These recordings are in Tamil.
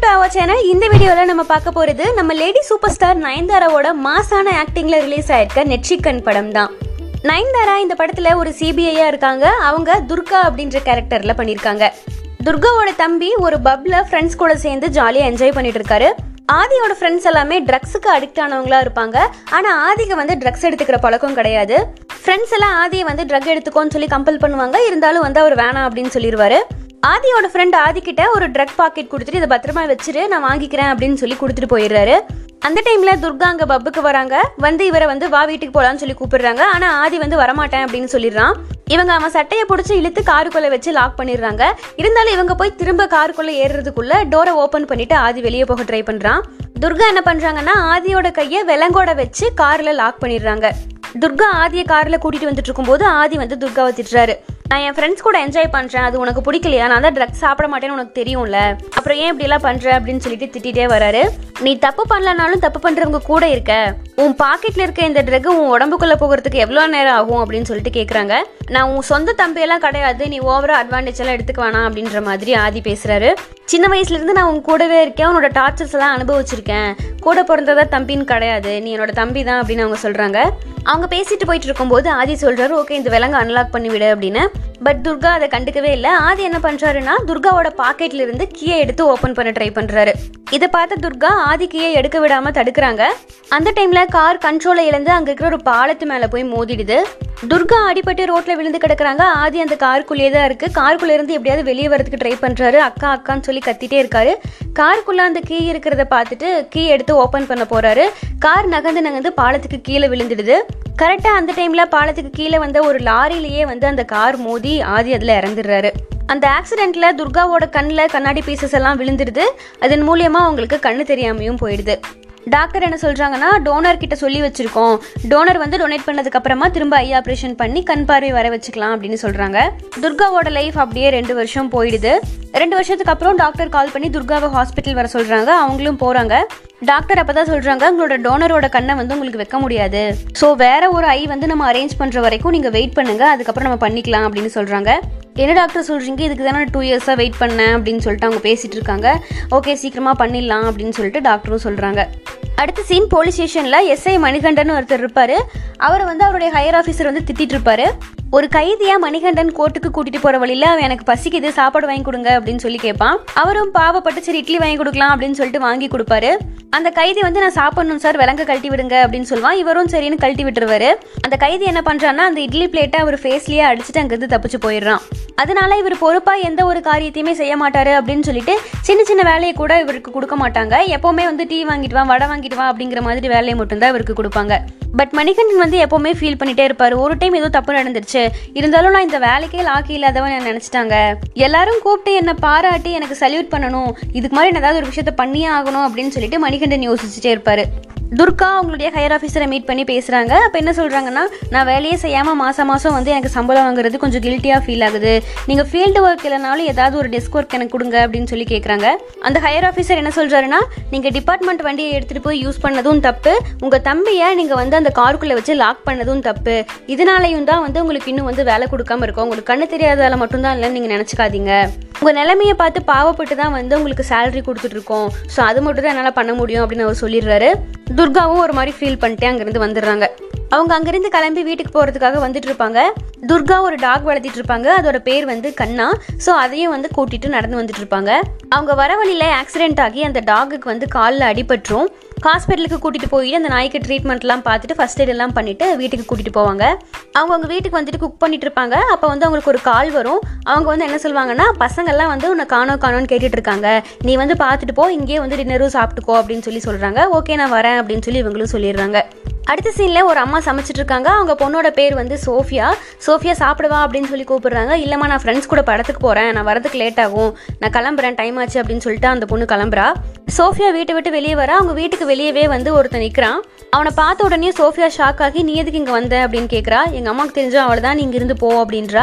டு அவர் சேனல் இந்த வீடியோவில் நம்ம பார்க்க போகிறது நம்ம லேடி சூப்பர் ஸ்டார் நயன்தாராவோட மாசான ஆக்டிங்கில் ரிலீஸ் ஆயிருக்க நெற்றிக்கண் படம் தான் நயன்தாரா இந்த படத்தில் ஒரு சிபிஐயா இருக்காங்க அவங்க துர்கா அப்படின்ற கேரக்டரில் பண்ணியிருக்காங்க துர்காவோட தம்பி ஒரு பப்ல ஃப்ரெண்ட்ஸ் கூட சேர்ந்து ஜாலியாக என்ஜாய் பண்ணிட்டு இருக்காரு ஆதியோட ஃப்ரெண்ட்ஸ் எல்லாமே ட்ரக்ஸுக்கு அடிக்ட் ஆனவங்களா இருப்பாங்க ஆனால் ஆதிக்கு வந்து ட்ரக்ஸ் எடுத்துக்கிற பழக்கம் கிடையாது ஃப்ரெண்ட்ஸ் எல்லாம் ஆதியை வந்து ட்ரக் எடுத்துக்கோன்னு சொல்லி கம்பல் பண்ணுவாங்க இருந்தாலும் வந்து அவர் வேணாம் அப்படின்னு சொல்லிடுவாரு ஆதியோட ஃப்ரெண்ட் ஆதிக்கிட்ட ஒரு ட்ரக் பாக்கெட் கொடுத்துட்டு இதை பத்திரமா வச்சிரு நான் வாங்கிக்கிறேன் அப்படின்னு சொல்லி கொடுத்துட்டு போயிடுறாரு அந்த டைம்ல துர்கா அங்க பப்புக்கு வராங்க வந்து இவரை வந்து வா வீட்டுக்கு போலான்னு சொல்லி கூப்பிடுறாங்க ஆனா ஆதி வந்து வரமாட்டேன் அப்படின்னு சொல்லிடுறான் இவங்க அவன் சட்டையை பிடிச்சி இழுத்து காருக்குள்ள வச்சு லாக் பண்ணிடுறாங்க இருந்தாலும் இவங்க போய் திரும்ப காருக்குள்ள ஏறுறதுக்குள்ள டோரை ஓபன் பண்ணிட்டு ஆதி வெளியே போக ட்ரை பண்றான் துர்கா என்ன பண்றாங்கன்னா ஆதியோட கையை விலங்கோட வச்சு கார்ல லாக் பண்ணிடுறாங்க துர்கா ஆதியை கார்ல கூட்டிட்டு வந்துட்டு இருக்கும்போது ஆதி வந்து துர்காவை திட்டுறாரு நான் என் ஃப்ரெண்ட்ஸ் கூட என்ஜாய் பண்றேன் அது உனக்கு பிடிக்கலையா நான் தான் ட்ரக்ஸ் சாப்பிட மாட்டேன்னு உனக்கு தெரியும்ல அப்புறம் ஏன் இப்படி எல்லாம் பண்ற அப்படின்னு சொல்லிட்டு திட்டிட்டே வராரு நீ தப்பு பண்ணலனாலும் தப்பு பண்றவங்க கூட இருக்க உன் பாக்கெட்ல இருக்க இந்த ட்ரக் உன் உடம்புக்குள்ள போகிறதுக்கு எவ்வளவு நேரம் ஆகும் அப்படின்னு சொல்லிட்டு கேக்குறாங்க நான் உன் சொந்த தம்பி எல்லாம் கிடையாது நீ ஓவரா அட்வான்டேஜ் எல்லாம் எடுத்துக்க வேணாம் அப்படின்ற மாதிரி ஆதி பேசுறாரு சின்ன வயசுல இருந்து நான் உன் கூடவே இருக்கேன் உன்னோட டார்ச்சர்ஸ் எல்லாம் அனுபவிச்சிருக்கேன் கூட பிறந்ததா தம்பின்னு கிடையாது நீ என்னோட தம்பி தான் அப்படின்னு அவங்க சொல்றாங்க அவங்க பேசிட்டு போயிட்டு இருக்கும்போது ஆதி சொல்றாரு ஓகே இந்த விலங்கு அன்லாக் பண்ணி விடு அப்படின்னு பட் துர்கா அதை கண்டுக்கவே இல்லை ஆதி என்ன பண்றாருன்னா துர்காவோட பாக்கெட்ல இருந்து கீயை எடுத்து ஓபன் பண்ண ட்ரை பண்றாரு இதை பார்த்த துர்கா ஆதி கீயை எடுக்க விடாம தடுக்கிறாங்க அந்த டைம்ல கார் கண்ட்ரோலை இழந்து அங்க இருக்கிற ஒரு பாலத்து மேல போய் மோதிடுது துர்கா அடிபட்டு ரோட்ல விழுந்து கிடக்குறாங்க ஆதி அந்த காருக்குள்ளேயே தான் இருக்கு காருக்குள்ள இருந்து எப்படியாவது வெளியே வரதுக்கு ட்ரை பண்றாரு அக்கா அக்கான்னு சொல்லி கத்திட்டே இருக்காரு காருக்குள்ள அந்த கீ இருக்கிறத பார்த்துட்டு கீ எடுத்து ஓபன் பண்ண போறாரு கார் நகர்ந்து நகர்ந்து பாலத்துக்கு கீழே விழுந்துடுது கரெக்டா அந்த டைம்ல பாலத்துக்கு கீழே வந்த ஒரு லாரியிலேயே வந்து அந்த கார் மோதி ஆதி அதுல இறந்துடுறாரு அந்த ஆக்சிடென்ட்ல துர்காவோட கண்ணில் கண்ணாடி பீசஸ் எல்லாம் விழுந்துடுது அதன் மூலியமா அவங்களுக்கு கண்ணு தெரியாமையும் போயிடுது டாக்டர் என்ன சொல்றாங்கன்னா டோனர் கிட்ட சொல்லி வச்சிருக்கோம் டோனர் வந்து டொனேட் பண்ணதுக்கு அப்புறமா திரும்ப ஐ ஆப்ரேஷன் பண்ணி கண் பார்வை வர வச்சுக்கலாம் அப்படின்னு சொல்றாங்க துர்காவோட லைஃப் அப்படியே ரெண்டு வருஷம் போயிடுது ரெண்டு வருஷத்துக்கு அப்புறம் டாக்டர் கால் பண்ணி துர்காவை ஹாஸ்பிட்டல் வர சொல்றாங்க அவங்களும் போறாங்க டாக்டர் அப்பதான் சொல்றாங்க உங்களோட டோனரோட கண்ணை வந்து உங்களுக்கு வைக்க முடியாது ஸோ வேற ஒரு ஐ வந்து நம்ம அரேஞ்ச் பண்ற வரைக்கும் நீங்க வெயிட் பண்ணுங்க அதுக்கப்புறம் நம்ம பண்ணிக்கலாம் அப்படின்னு சொல்றாங்க என்ன டாக்டர் சொல்றீங்க இதுக்கு தானே டூ இயர்ஸாக வெயிட் பண்ணேன் அப்படின்னு சொல்லிட்டு அவங்க பேசிட்டு இருக்காங்க ஓகே சீக்கிரமா பண்ணிடலாம் அப்படின்னு சொல்லிட்டு டாக்டரும் சொல்றாங்க அடுத்த சீன் போலீஸ் ஸ்டேஷன்ல எஸ்ஐ மணிகண்டன் ஒருத்தர் இருப்பாரு அவரை வந்து அவருடைய ஹையர் ஆஃபீஸர் வந்து திட்டிட்டு இருப்பாரு ஒரு கைதியா மணிகண்டன் கோர்ட்டுக்கு கூட்டிட்டு போற வழியில அவன் எனக்கு பசிக்குது சாப்பாடு வாங்கி கொடுங்க அப்படின்னு சொல்லி கேட்பான் அவரும் பாவப்பட்டு சரி இட்லி வாங்கி கொடுக்கலாம் அப்படின்னு சொல்லிட்டு வாங்கி கொடுப்பாரு அந்த கைதி வந்து நான் சாப்பிடணும் சார் விலங்க கழட்டி விடுங்க அப்படின்னு சொல்லுவான் இவரும் சரின்னு கழட்டி விட்டுருவாரு அந்த கைதி என்ன பண்றான்னா அந்த இட்லி பிளேட்டை அவர் ஃபேஸ்லயே அடிச்சுட்டு அங்கிருந்து தப்பிச்சு போயிடுறான் அதனால இவர் பொறுப்பா எந்த ஒரு காரியத்தையுமே செய்ய மாட்டாரு அப்படின்னு சொல்லிட்டு சின்ன சின்ன வேலையை கூட இவருக்கு கொடுக்க மாட்டாங்க எப்பவுமே வந்து டீ வாங்கிட்டு வா வடை வாங்கிட்டு வா அப்படிங்கிற மாதிரி வேலையை மட்டும்தான் இவருக்கு கொடுப்பாங்க பட் மணிகண்டன் வந்து எப்பவுமே ஃபீல் பண்ணிட்டே இருப்பாரு ஒரு டைம் ஏதோ தப்பு நடந்துருச்சு இருந்தாலும் நான் இந்த வேலைக்கே லாக்கி இல்லாதவன் என்ன நினைச்சிட்டாங்க எல்லாரும் கூப்பிட்டு என்ன பாராட்டி எனக்கு சல்யூட் பண்ணணும் இதுக்கு மாதிரி நான் ஏதாவது ஒரு விஷயத்த பண்ணியே ஆகணும் அப்படின்னு சொல்லிட்டு மணிகண்டன் யோசிச்சுட்டே இருப்பாரு துர்கா அவங்களுடைய ஹையர் ஆஃபீஸரை மீட் பண்ணி பேசுகிறாங்க அப்போ என்ன சொல்கிறாங்கன்னா நான் வேலையே செய்யாமல் மாதம் மாதம் வந்து எனக்கு சம்பளம் வாங்குறது கொஞ்சம் கில்ட்டியாக ஃபீல் ஆகுது நீங்கள் ஃபீல்டு ஒர்க் இல்லைனாலும் ஏதாவது ஒரு டெஸ்க் ஒர்க் எனக்கு கொடுங்க அப்படின்னு சொல்லி கேட்குறாங்க அந்த ஹையர் ஆஃபீஸர் என்ன சொல்கிறாருன்னா நீங்கள் டிபார்ட்மெண்ட் வண்டியை எடுத்துகிட்டு போய் யூஸ் பண்ணதும் தப்பு உங்கள் தம்பியை நீங்கள் வந்து அந்த காருக்குள்ளே வச்சு லாக் பண்ணதும் தப்பு இதனாலையும் தான் வந்து உங்களுக்கு இன்னும் வந்து வேலை கொடுக்காம இருக்கும் உங்களுக்கு கண்ணு தெரியாதால மட்டும்தான் இல்லைன்னு நீங்கள் நினச்சிக்காதீங்க உங்கள் நிலைமையை பார்த்து பாவப்பட்டு தான் வந்து உங்களுக்கு சேலரி கொடுத்துட்ருக்கோம் ஸோ அது மட்டும் தான் என்னால் பண்ண முடியும் அப்படின்னு அவர் சொல்லிடுறாரு துர்காவும் ஒரு மாதிரி ஃபீல் பண்ணிட்டு அங்கேருந்து வந்துடுறாங்க அவங்க அங்கேருந்து கிளம்பி வீட்டுக்கு போகிறதுக்காக வந்துட்டு இருப்பாங்க துர்கா ஒரு டாக் வளர்த்திட்டு இருப்பாங்க அதோட பேர் வந்து கண்ணா ஸோ அதையும் வந்து கூட்டிட்டு நடந்து வந்துட்டு இருப்பாங்க அவங்க வர வழியில் ஆக்சிடென்ட் ஆகி அந்த டாகுக்கு வந்து காலில் அடிபட்டுரும் ஹாஸ்பிட்டலுக்கு கூட்டிட்டு போய் அந்த நாய்க்கு ட்ரீட்மெண்ட்லாம் பார்த்துட்டு ஃபர்ஸ்ட் எய்ட் எல்லாம் பண்ணிட்டு வீட்டுக்கு கூட்டிட்டு போவாங்க அவங்க அவங்க வீட்டுக்கு வந்துட்டு குக் பண்ணிட்டு இருப்பாங்க அப்போ வந்து அவங்களுக்கு ஒரு கால் வரும் அவங்க வந்து என்ன சொல்லுவாங்கன்னா பசங்கள்லாம் வந்து உன்னை காணோம் காணோன்னு கேட்டுட்டு இருக்காங்க நீ வந்து பார்த்துட்டு போ இங்கேயே வந்து டின்னரும் சாப்பிட்டுக்கோ அப்படின்னு சொல்லி சொல்றாங்க ஓகே நான் வரேன் அப்படின்னு சொல்லி இவங்களும் சொல்லிடுறாங்க அடுத்த சீனில் ஒரு அம்மா சமைச்சிட்டு இருக்காங்க அவங்க பொண்ணோட பேர் வந்து சோஃபியா சோஃபியா சாப்பிடுவா அப்படின்னு சொல்லி கூப்பிடுறாங்க இல்லைம்மா நான் ஃப்ரெண்ட்ஸ் கூட படத்துக்கு போகிறேன் நான் வரதுக்கு லேட் ஆகும் நான் கிளம்புறேன் டைம் ஆச்சு அப்படின்னு சொல்லிட்டு அந்த பொண்ணு கிளம்புறா சோஃபியா வீட்டை விட்டு வெளியே வர அவங்க வீட்டுக்கு வெளியவே வந்து ஒருத்தன் நிற்கிறான் அவனை பார்த்த உடனே சோஃபியா ஷாக் ஆகி நீ எதுக்கு இங்கே வந்த அப்படின்னு கேட்குறா எங்கள் அம்மாவுக்கு தெரிஞ்சா அவள் தான் நீ இருந்து போ அப்படின்றா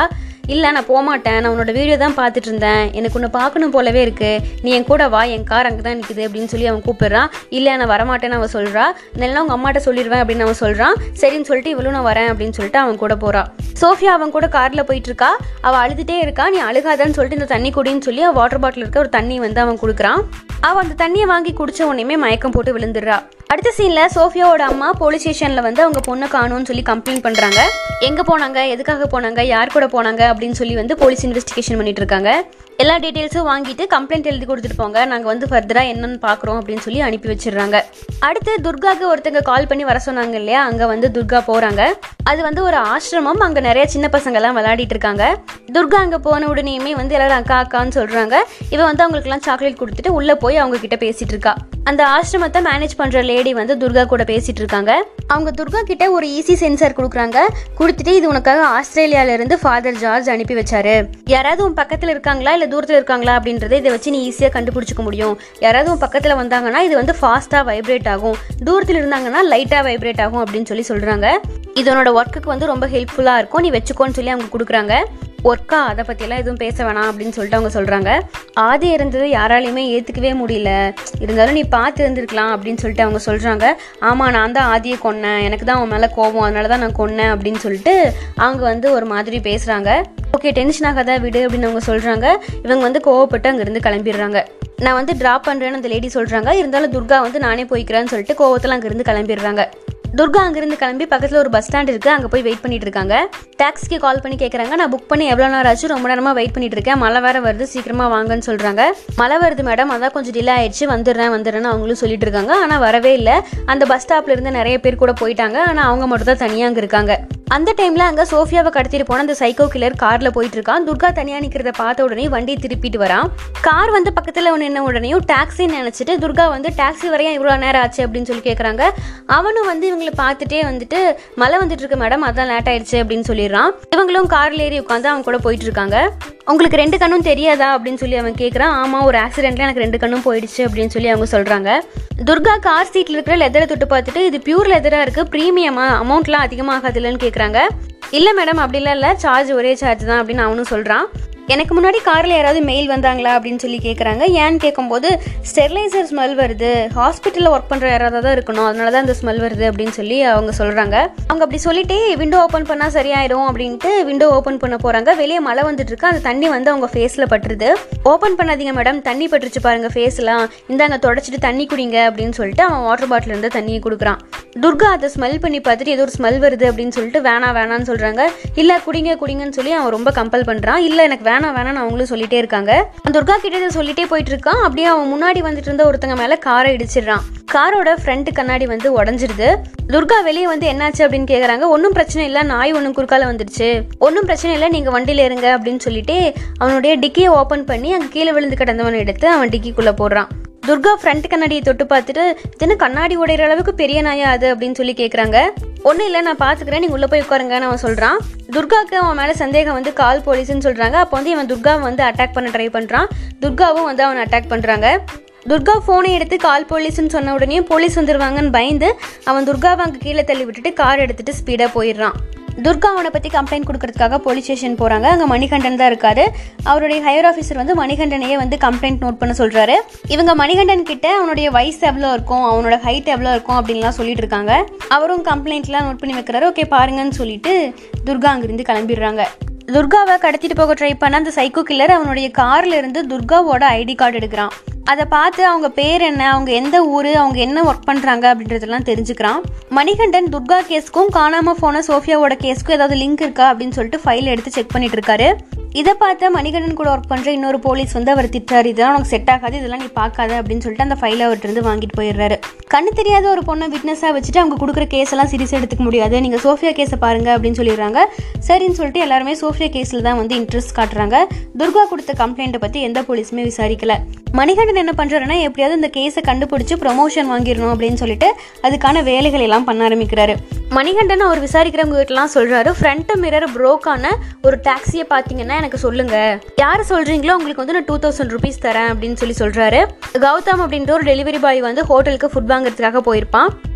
இல்லை நான் போக மாட்டேன் நான் உன்னோட வீடியோ தான் பார்த்துட்டு இருந்தேன் எனக்கு உன்னை பார்க்கணும் போலவே இருக்கு நீ என் கூட வா என் கார் அங்கே தான் நிற்குது அப்படின்னு சொல்லி அவன் கூப்பிடுறான் இல்லை நான் வரமாட்டேன்னு அவன் சொல்கிறா இல்லைன்னா உங்கள் அம்மாட்ட சொல்லிடுவேன் அப்படின்னு அவன் சொல்கிறான் சரின்னு சொல்லிட்டு இவளும் நான் வரேன் அப்படின்னு சொல்லிட்டு அவன் கூட போறா சோஃபியா அவன் கூட காரில் போயிட்டு இருக்கா அவள் அழுதுட்டே இருக்கா நீ அழுகாதான்னு சொல்லிட்டு இந்த தண்ணி குடின்னு சொல்லி அவள் வாட்டர் பாட்டில் இருக்க ஒரு தண்ணி வந்து அவன் கொடுக்குறான் அவள் அந்த தண்ணியை வாங்கி குடிச்ச உடனே மயக்கம் போட்டு விழுந்துடுறா அடுத்த சீன்ல சோஃபியாவோட அம்மா போலீஸ் ஸ்டேஷன்ல வந்து அவங்க பொண்ணை காணும்னு சொல்லி கம்ப்ளைண்ட் பண்றாங்க எங்க போனாங்க எதுக்காக போனாங்க யார் கூட போனாங்க அப்படின்னு சொல்லி வந்து போலீஸ் இன்வெஸ்டிகேஷன் பண்ணிட்டு இருக்காங்க எல்லா டீட்டெயில்ஸும் வாங்கிட்டு கம்ப்ளைண்ட் எழுதி கொடுத்துட்டு போங்க நாங்க வந்து ஃபர்தரா என்னன்னு பாக்குறோம் அப்படின்னு சொல்லி அனுப்பி வச்சிடுறாங்க அடுத்து துர்காக்கு ஒருத்தங்க கால் பண்ணி வர சொன்னாங்க இல்லையா அங்க வந்து துர்கா போறாங்க அது வந்து ஒரு ஆசிரமம் அங்க நிறைய சின்ன பசங்க எல்லாம் விளையாடிட்டு இருக்காங்க துர்கா அங்க போன உடனேயுமே வந்து எல்லாரும் அக்கா அக்கான்னு சொல்றாங்க இவ வந்து அவங்களுக்கு எல்லாம் சாக்லேட் கொடுத்துட்டு உள்ள போய் அவங்க கிட்ட பேசிட்டு இருக்கா அந்த ஆசிரமத்தை மேனேஜ் பண்ற லேடி வந்து துர்கா கூட பேசிட்டு இருக்காங்க அவங்க துர்கா கிட்ட ஒரு ஈஸி சென்சார் கொடுக்குறாங்க கொடுத்துட்டு இது உனக்காக ஆஸ்திரேலியால இருந்து ஃபாதர் ஜார்ஜ் அனுப்பி வச்சாரு யாராவது உன் பக்கத்துல இருக்காங்களா இல்ல தூரத்துல இருக்காங்களா அப்படின்றத இதை வச்சு நீ ஈஸியா கண்டுபிடிச்சிக்க முடியும் யாராவது உன் பக்கத்துல வந்தாங்கன்னா இது வந்து ஃபாஸ்டா வைப்ரேட் ஆகும் தூரத்துல இருந்தாங்கன்னா லைட்டா வைப்ரேட் ஆகும் அப்படின்னு சொல்லி சொல்றாங்க இதனோட ஒர்க்குக்கு வந்து ரொம்ப ஹெல்ப்ஃபுல்லா இருக்கும் நீ வச்சுக்கோன்னு சொல்லி அவங்க கொடுக்குறாங்க ஒர்க்கா அதை பற்றியெல்லாம் எதுவும் பேச வேணாம் அப்படின்னு சொல்லிட்டு அவங்க சொல்கிறாங்க ஆதி இருந்தது யாராலையுமே ஏற்றுக்கவே முடியல இருந்தாலும் நீ பார்த்து இருந்திருக்கலாம் அப்படின்னு சொல்லிட்டு அவங்க சொல்கிறாங்க ஆமாம் நான் தான் ஆதியை கொன்னேன் எனக்கு தான் அவன் மேலே கோபம் அதனால தான் நான் கொன்னேன் அப்படின்னு சொல்லிட்டு அவங்க வந்து ஒரு மாதிரி பேசுகிறாங்க ஓகே டென்ஷன் ஆகாத விடு அப்படின்னு அவங்க சொல்கிறாங்க இவங்க வந்து கோவப்பட்டு அங்கேருந்து கிளம்பிடுறாங்க நான் வந்து ட்ராப் பண்ணுறேன்னு அந்த லேடி சொல்கிறாங்க இருந்தாலும் துர்கா வந்து நானே போய்க்கிறேன்னு சொல்லிட்டு கோவத்தில் அங்கேருந்து கிளம்பிடுறாங்க துர்கா அங்கிருந்து கிளம்பி பக்கத்தில் ஒரு பஸ் ஸ்டாண்ட் இருக்குது அங்கே போய் வெயிட் பண்ணிட்டு இருக்காங்க டாக்ஸிக்கு கால் பண்ணி கேட்குறாங்க நான் புக் பண்ணி எவ்வளோ நேரம் ஆச்சு ரொம்ப நேரமாக வெயிட் பண்ணிட்டு இருக்கேன் மழை வேற வருது சீக்கிரமாக வாங்கன்னு சொல்கிறாங்க மழை வருது மேடம் அதான் கொஞ்சம் டிலே ஆயிடுச்சு வந்துடுறேன் வந்துடுறேன்னு அவங்களும் சொல்லிட்டு இருக்காங்க ஆனால் வரவே இல்லை அந்த பஸ் ஸ்டாப்ல இருந்து நிறைய பேர் கூட போயிட்டாங்க ஆனால் அவங்க மட்டும் தான் தனியாக அங்கே இருக்காங்க அந்த டைம்ல அங்க சோஃபியாவை கடத்திட்டு போன அந்த சைக்கோ கில்லர் கார்ல போயிட்டு இருக்கான் துர்கா தனியா நிக்கிறத பார்த்த உடனே வண்டியை திருப்பிட்டு வரான் கார் வந்து பக்கத்துல நின்ன உடனேயும் டாக்ஸின்னு நினைச்சிட்டு துர்கா வந்து டாக்ஸி வரையும் இவ்வளவு நேரம் ஆச்சு அப்படின்னு சொல்லி கேக்குறாங்க அவனும் வந்து இவங்களை பார்த்துட்டே வந்துட்டு மழை வந்துட்டு இருக்கு மேடம் அதான் லேட் ஆயிடுச்சு அப்படின்னு சொல்லிடுறான் இவங்களும் கார்ல ஏறி உட்காந்து அவங்க கூட போயிட்டு இருக்காங்க உங்களுக்கு ரெண்டு கண்ணும் தெரியாதா அப்படின்னு சொல்லி அவன் கேட்குறான் ஆமாம் ஒரு ஆக்சிடென்ட்ல எனக்கு ரெண்டு கண்ணும் போயிடுச்சு அப்படின்னு சொல்லி அவங்க சொல்கிறாங்க துர்கா கார் சீட்டில் இருக்கிற லெதரை தொட்டு பார்த்துட்டு இது பியூர் லெதராக இருக்குது ப்ரீமியமா அமௌண்ட்லாம் அதிகமாகாதுல்லன்னு கேட்குறாங்க இல்லை மேடம் அப்படிலாம் இல்லை சார்ஜ் ஒரே சார்ஜ் தான் அப்படின்னு அவனும் சொல்கிறான் எனக்கு முன்னாடி காரில் யாராவது மெயில் வந்தாங்களா அப்படின்னு சொல்லி கேட்குறாங்க ஏன்னு கேட்கும்போது ஸ்டெர்லைசர் ஸ்மெல் வருது ஹாஸ்பிட்டலில் ஒர்க் பண்ணுற யாராவது தான் இருக்கணும் அதனால தான் அந்த ஸ்மெல் வருது அப்படின்னு சொல்லி அவங்க சொல்கிறாங்க அவங்க அப்படி சொல்லிட்டே விண்டோ ஓப்பன் பண்ணால் சரியாயிடும் அப்படின்ட்டு விண்டோ ஓப்பன் பண்ண போகிறாங்க வெளியே மழை வந்துட்டு இருக்கு அந்த தண்ணி வந்து அவங்க ஃபேஸில் பட்டுருது ஓப்பன் பண்ணாதீங்க மேடம் தண்ணி பட்டுருச்சு பாருங்க ஃபேஸ்லாம் இந்தாங்க தொடச்சிட்டு தண்ணி குடிங்க அப்படின்னு சொல்லிட்டு அவன் வாட்டர் பாட்டில் இருந்து தண்ணியை கொடுக்குறான் துர்கா அதை ஸ்மெல் பண்ணி பார்த்துட்டு ஏதோ ஒரு ஸ்மெல் வருது அப்படின்னு சொல்லிட்டு வேணாம் வேணான்னு சொல்கிறாங்க இல்லை குடிங்க குடிங்கன்னு சொல்லி அவன் ரொம்ப கம்பல் பண்ணுறான் இல்லை எனக்கு வேணாம் வேணாம்னு அவங்களும் சொல்லிட்டே இருக்காங்க அந்த துர்கா கிட்ட இதை சொல்லிட்டே போயிட்டு இருக்கான் அப்படியே அவன் முன்னாடி வந்துட்டு இருந்த ஒருத்தங்க மேலே காரை இடிச்சிடுறான் காரோட ஃப்ரண்ட் கண்ணாடி வந்து உடஞ்சிருது துர்கா வெளியே வந்து என்னாச்சு அப்படின்னு கேக்குறாங்க ஒன்றும் பிரச்சனை இல்லை நாய் ஒன்றும் குறுக்கால வந்துடுச்சு ஒன்றும் பிரச்சனை இல்லை நீங்கள் வண்டியில் இருங்க அப்படின்னு சொல்லிட்டு அவனுடைய டிக்கியை ஓப்பன் பண்ணி அங்கே கீழே விழுந்து கிடந்தவனை எடுத்து அவன் டிக்கிக்குள்ளே போடுறான் துர்கா ஃப்ரண்ட் கண்ணாடியை தொட்டு பார்த்துட்டு இது என்ன கண்ணாடி உடையிற அளவுக்கு பெரிய நாயா அது அப்படின்னு சொல்லி கேட்குறாங்க ஒன்றும் இல்லை நான் பார்த்துக்கிறேன் நீங்கள் உள்ளே போய் உட்காருங்கன்னு அவன் சொல்கிறான் துர்காவுக்கு அவன் மேலே சந்தேகம் வந்து கால் போலீஸ்னு சொல்கிறாங்க அப்போ வந்து இவன் துர்காவை வந்து அட்டாக் பண்ண ட்ரை பண்ணுறான் துர்காவும் வந்து அவனை அட்டாக் பண்ணுறாங்க துர்கா ஃபோனை எடுத்து கால் போலீஸ்னு சொன்ன உடனே போலீஸ் வந்துருவாங்கன்னு பயந்து அவன் துர்காவை அங்கே கீழே தள்ளி விட்டுட்டு கார் எடுத்துட்டு ஸ்பீடாக போயிடுறான் துர்கா அவனை பற்றி கம்ப்ளைண்ட் கொடுக்கறதுக்காக போலீஸ் ஸ்டேஷன் போகிறாங்க அங்கே மணிகண்டன் தான் இருக்காரு அவருடைய ஹையர் ஆஃபீஸர் வந்து மணிகண்டனையே வந்து கம்ப்ளைண்ட் நோட் பண்ண சொல்கிறாரு இவங்க மணிகண்டன் கிட்ட அவனுடைய வயசு எவ்வளோ இருக்கும் அவனோட ஹைட் எவ்வளோ இருக்கும் அப்படின்லாம் சொல்லிட்டு இருக்காங்க அவரும் கம்ப்ளைண்ட்லாம் நோட் பண்ணி வைக்கிறாரு ஓகே பாருங்கன்னு சொல்லிட்டு துர்கா அங்கிருந்து கிளம்பிடுறாங்க துர்காவை கடத்திட்டு போக ட்ரை பண்ண அந்த சைக்கோ கில்லர் அவனுடைய கார்ல இருந்து துர்காவோட ஐடி கார்டு எடுக்கிறான் அதை பார்த்து அவங்க பேர் என்ன அவங்க எந்த ஊர் அவங்க என்ன ஒர்க் பண்ணுறாங்க அப்படின்றதெல்லாம் தெரிஞ்சுக்கிறான் மணிகண்டன் துர்கா கேஸ்க்கும் காணாம போன சோஃபியாவோட கேஸ்க்கும் ஏதாவது லிங்க் இருக்கா அப்படின்னு சொல்லிட்டு ஃபைல் எடுத்து செக் பண்ணிட்டு இருக்காரு இதை பார்த்த மணிகண்டன் கூட ஒர்க் பண்ணுற இன்னொரு போலீஸ் வந்து அவர் திட்டாரு இதெல்லாம் உனக்கு செட் ஆகாது இதெல்லாம் நீ பார்க்காத அப்படின்னு சொல்லிட்டு அந்த ஃபைலை அவர்கிட்ட இருந்து வாங்கிட்டு போயிடுறாரு கண்ணு தெரியாத ஒரு பொண்ணை விட்னஸாக வச்சுட்டு அவங்க கொடுக்குற கேஸ் எல்லாம் சீரியஸ் எடுத்துக்க முடியாது நீங்கள் சோஃபியா கேஸை பாருங்க அப்படின்னு சொல்லிடுறாங்க சரின்னு சொல்லிட்டு எல்லாருமே சோஃபியா கேஸில் தான் வந்து இன்ட்ரெஸ்ட் காட்டுறாங்க துர்கா கொடுத்த கம்ப்ளைண்ட்டை பற்றி எந்த போலீஸுமே விசாரிக்கல மணிகண்டன் என்ன பண்ணுறாருன்னா எப்படியாவது இந்த கேஸை கண்டுபிடிச்சு ப்ரொமோஷன் வாங்கிடணும் அப்படின்னு சொல்லிட்டு அதுக்கான வேலைகள் எல்லாம் பண்ண ஆரம்பிக்கிறாரு மணிகண்டன் அவர் விசாரிக்கிறவங்க கிட்டலாம் சொல்றாரு ஃப்ரண்ட் மிரர் ப்ரோக்கான ஒரு டாக்ஸியை பார்த்தீங்கன்னா எனக்கு சொல்லுங்க யார் சொல்றீங்களோ உங்களுக்கு வந்து நான் டூ தௌசண்ட் ருபீஸ் தரேன் அப்படின்னு சொல்லி சொல்றாரு கௌதம் அப்படின்ற ஒரு டெலிவரி பாய் வந்து ஹோட்டலுக்கு ஃபுட் வாங்குறதுக்காக போயிருப்பான்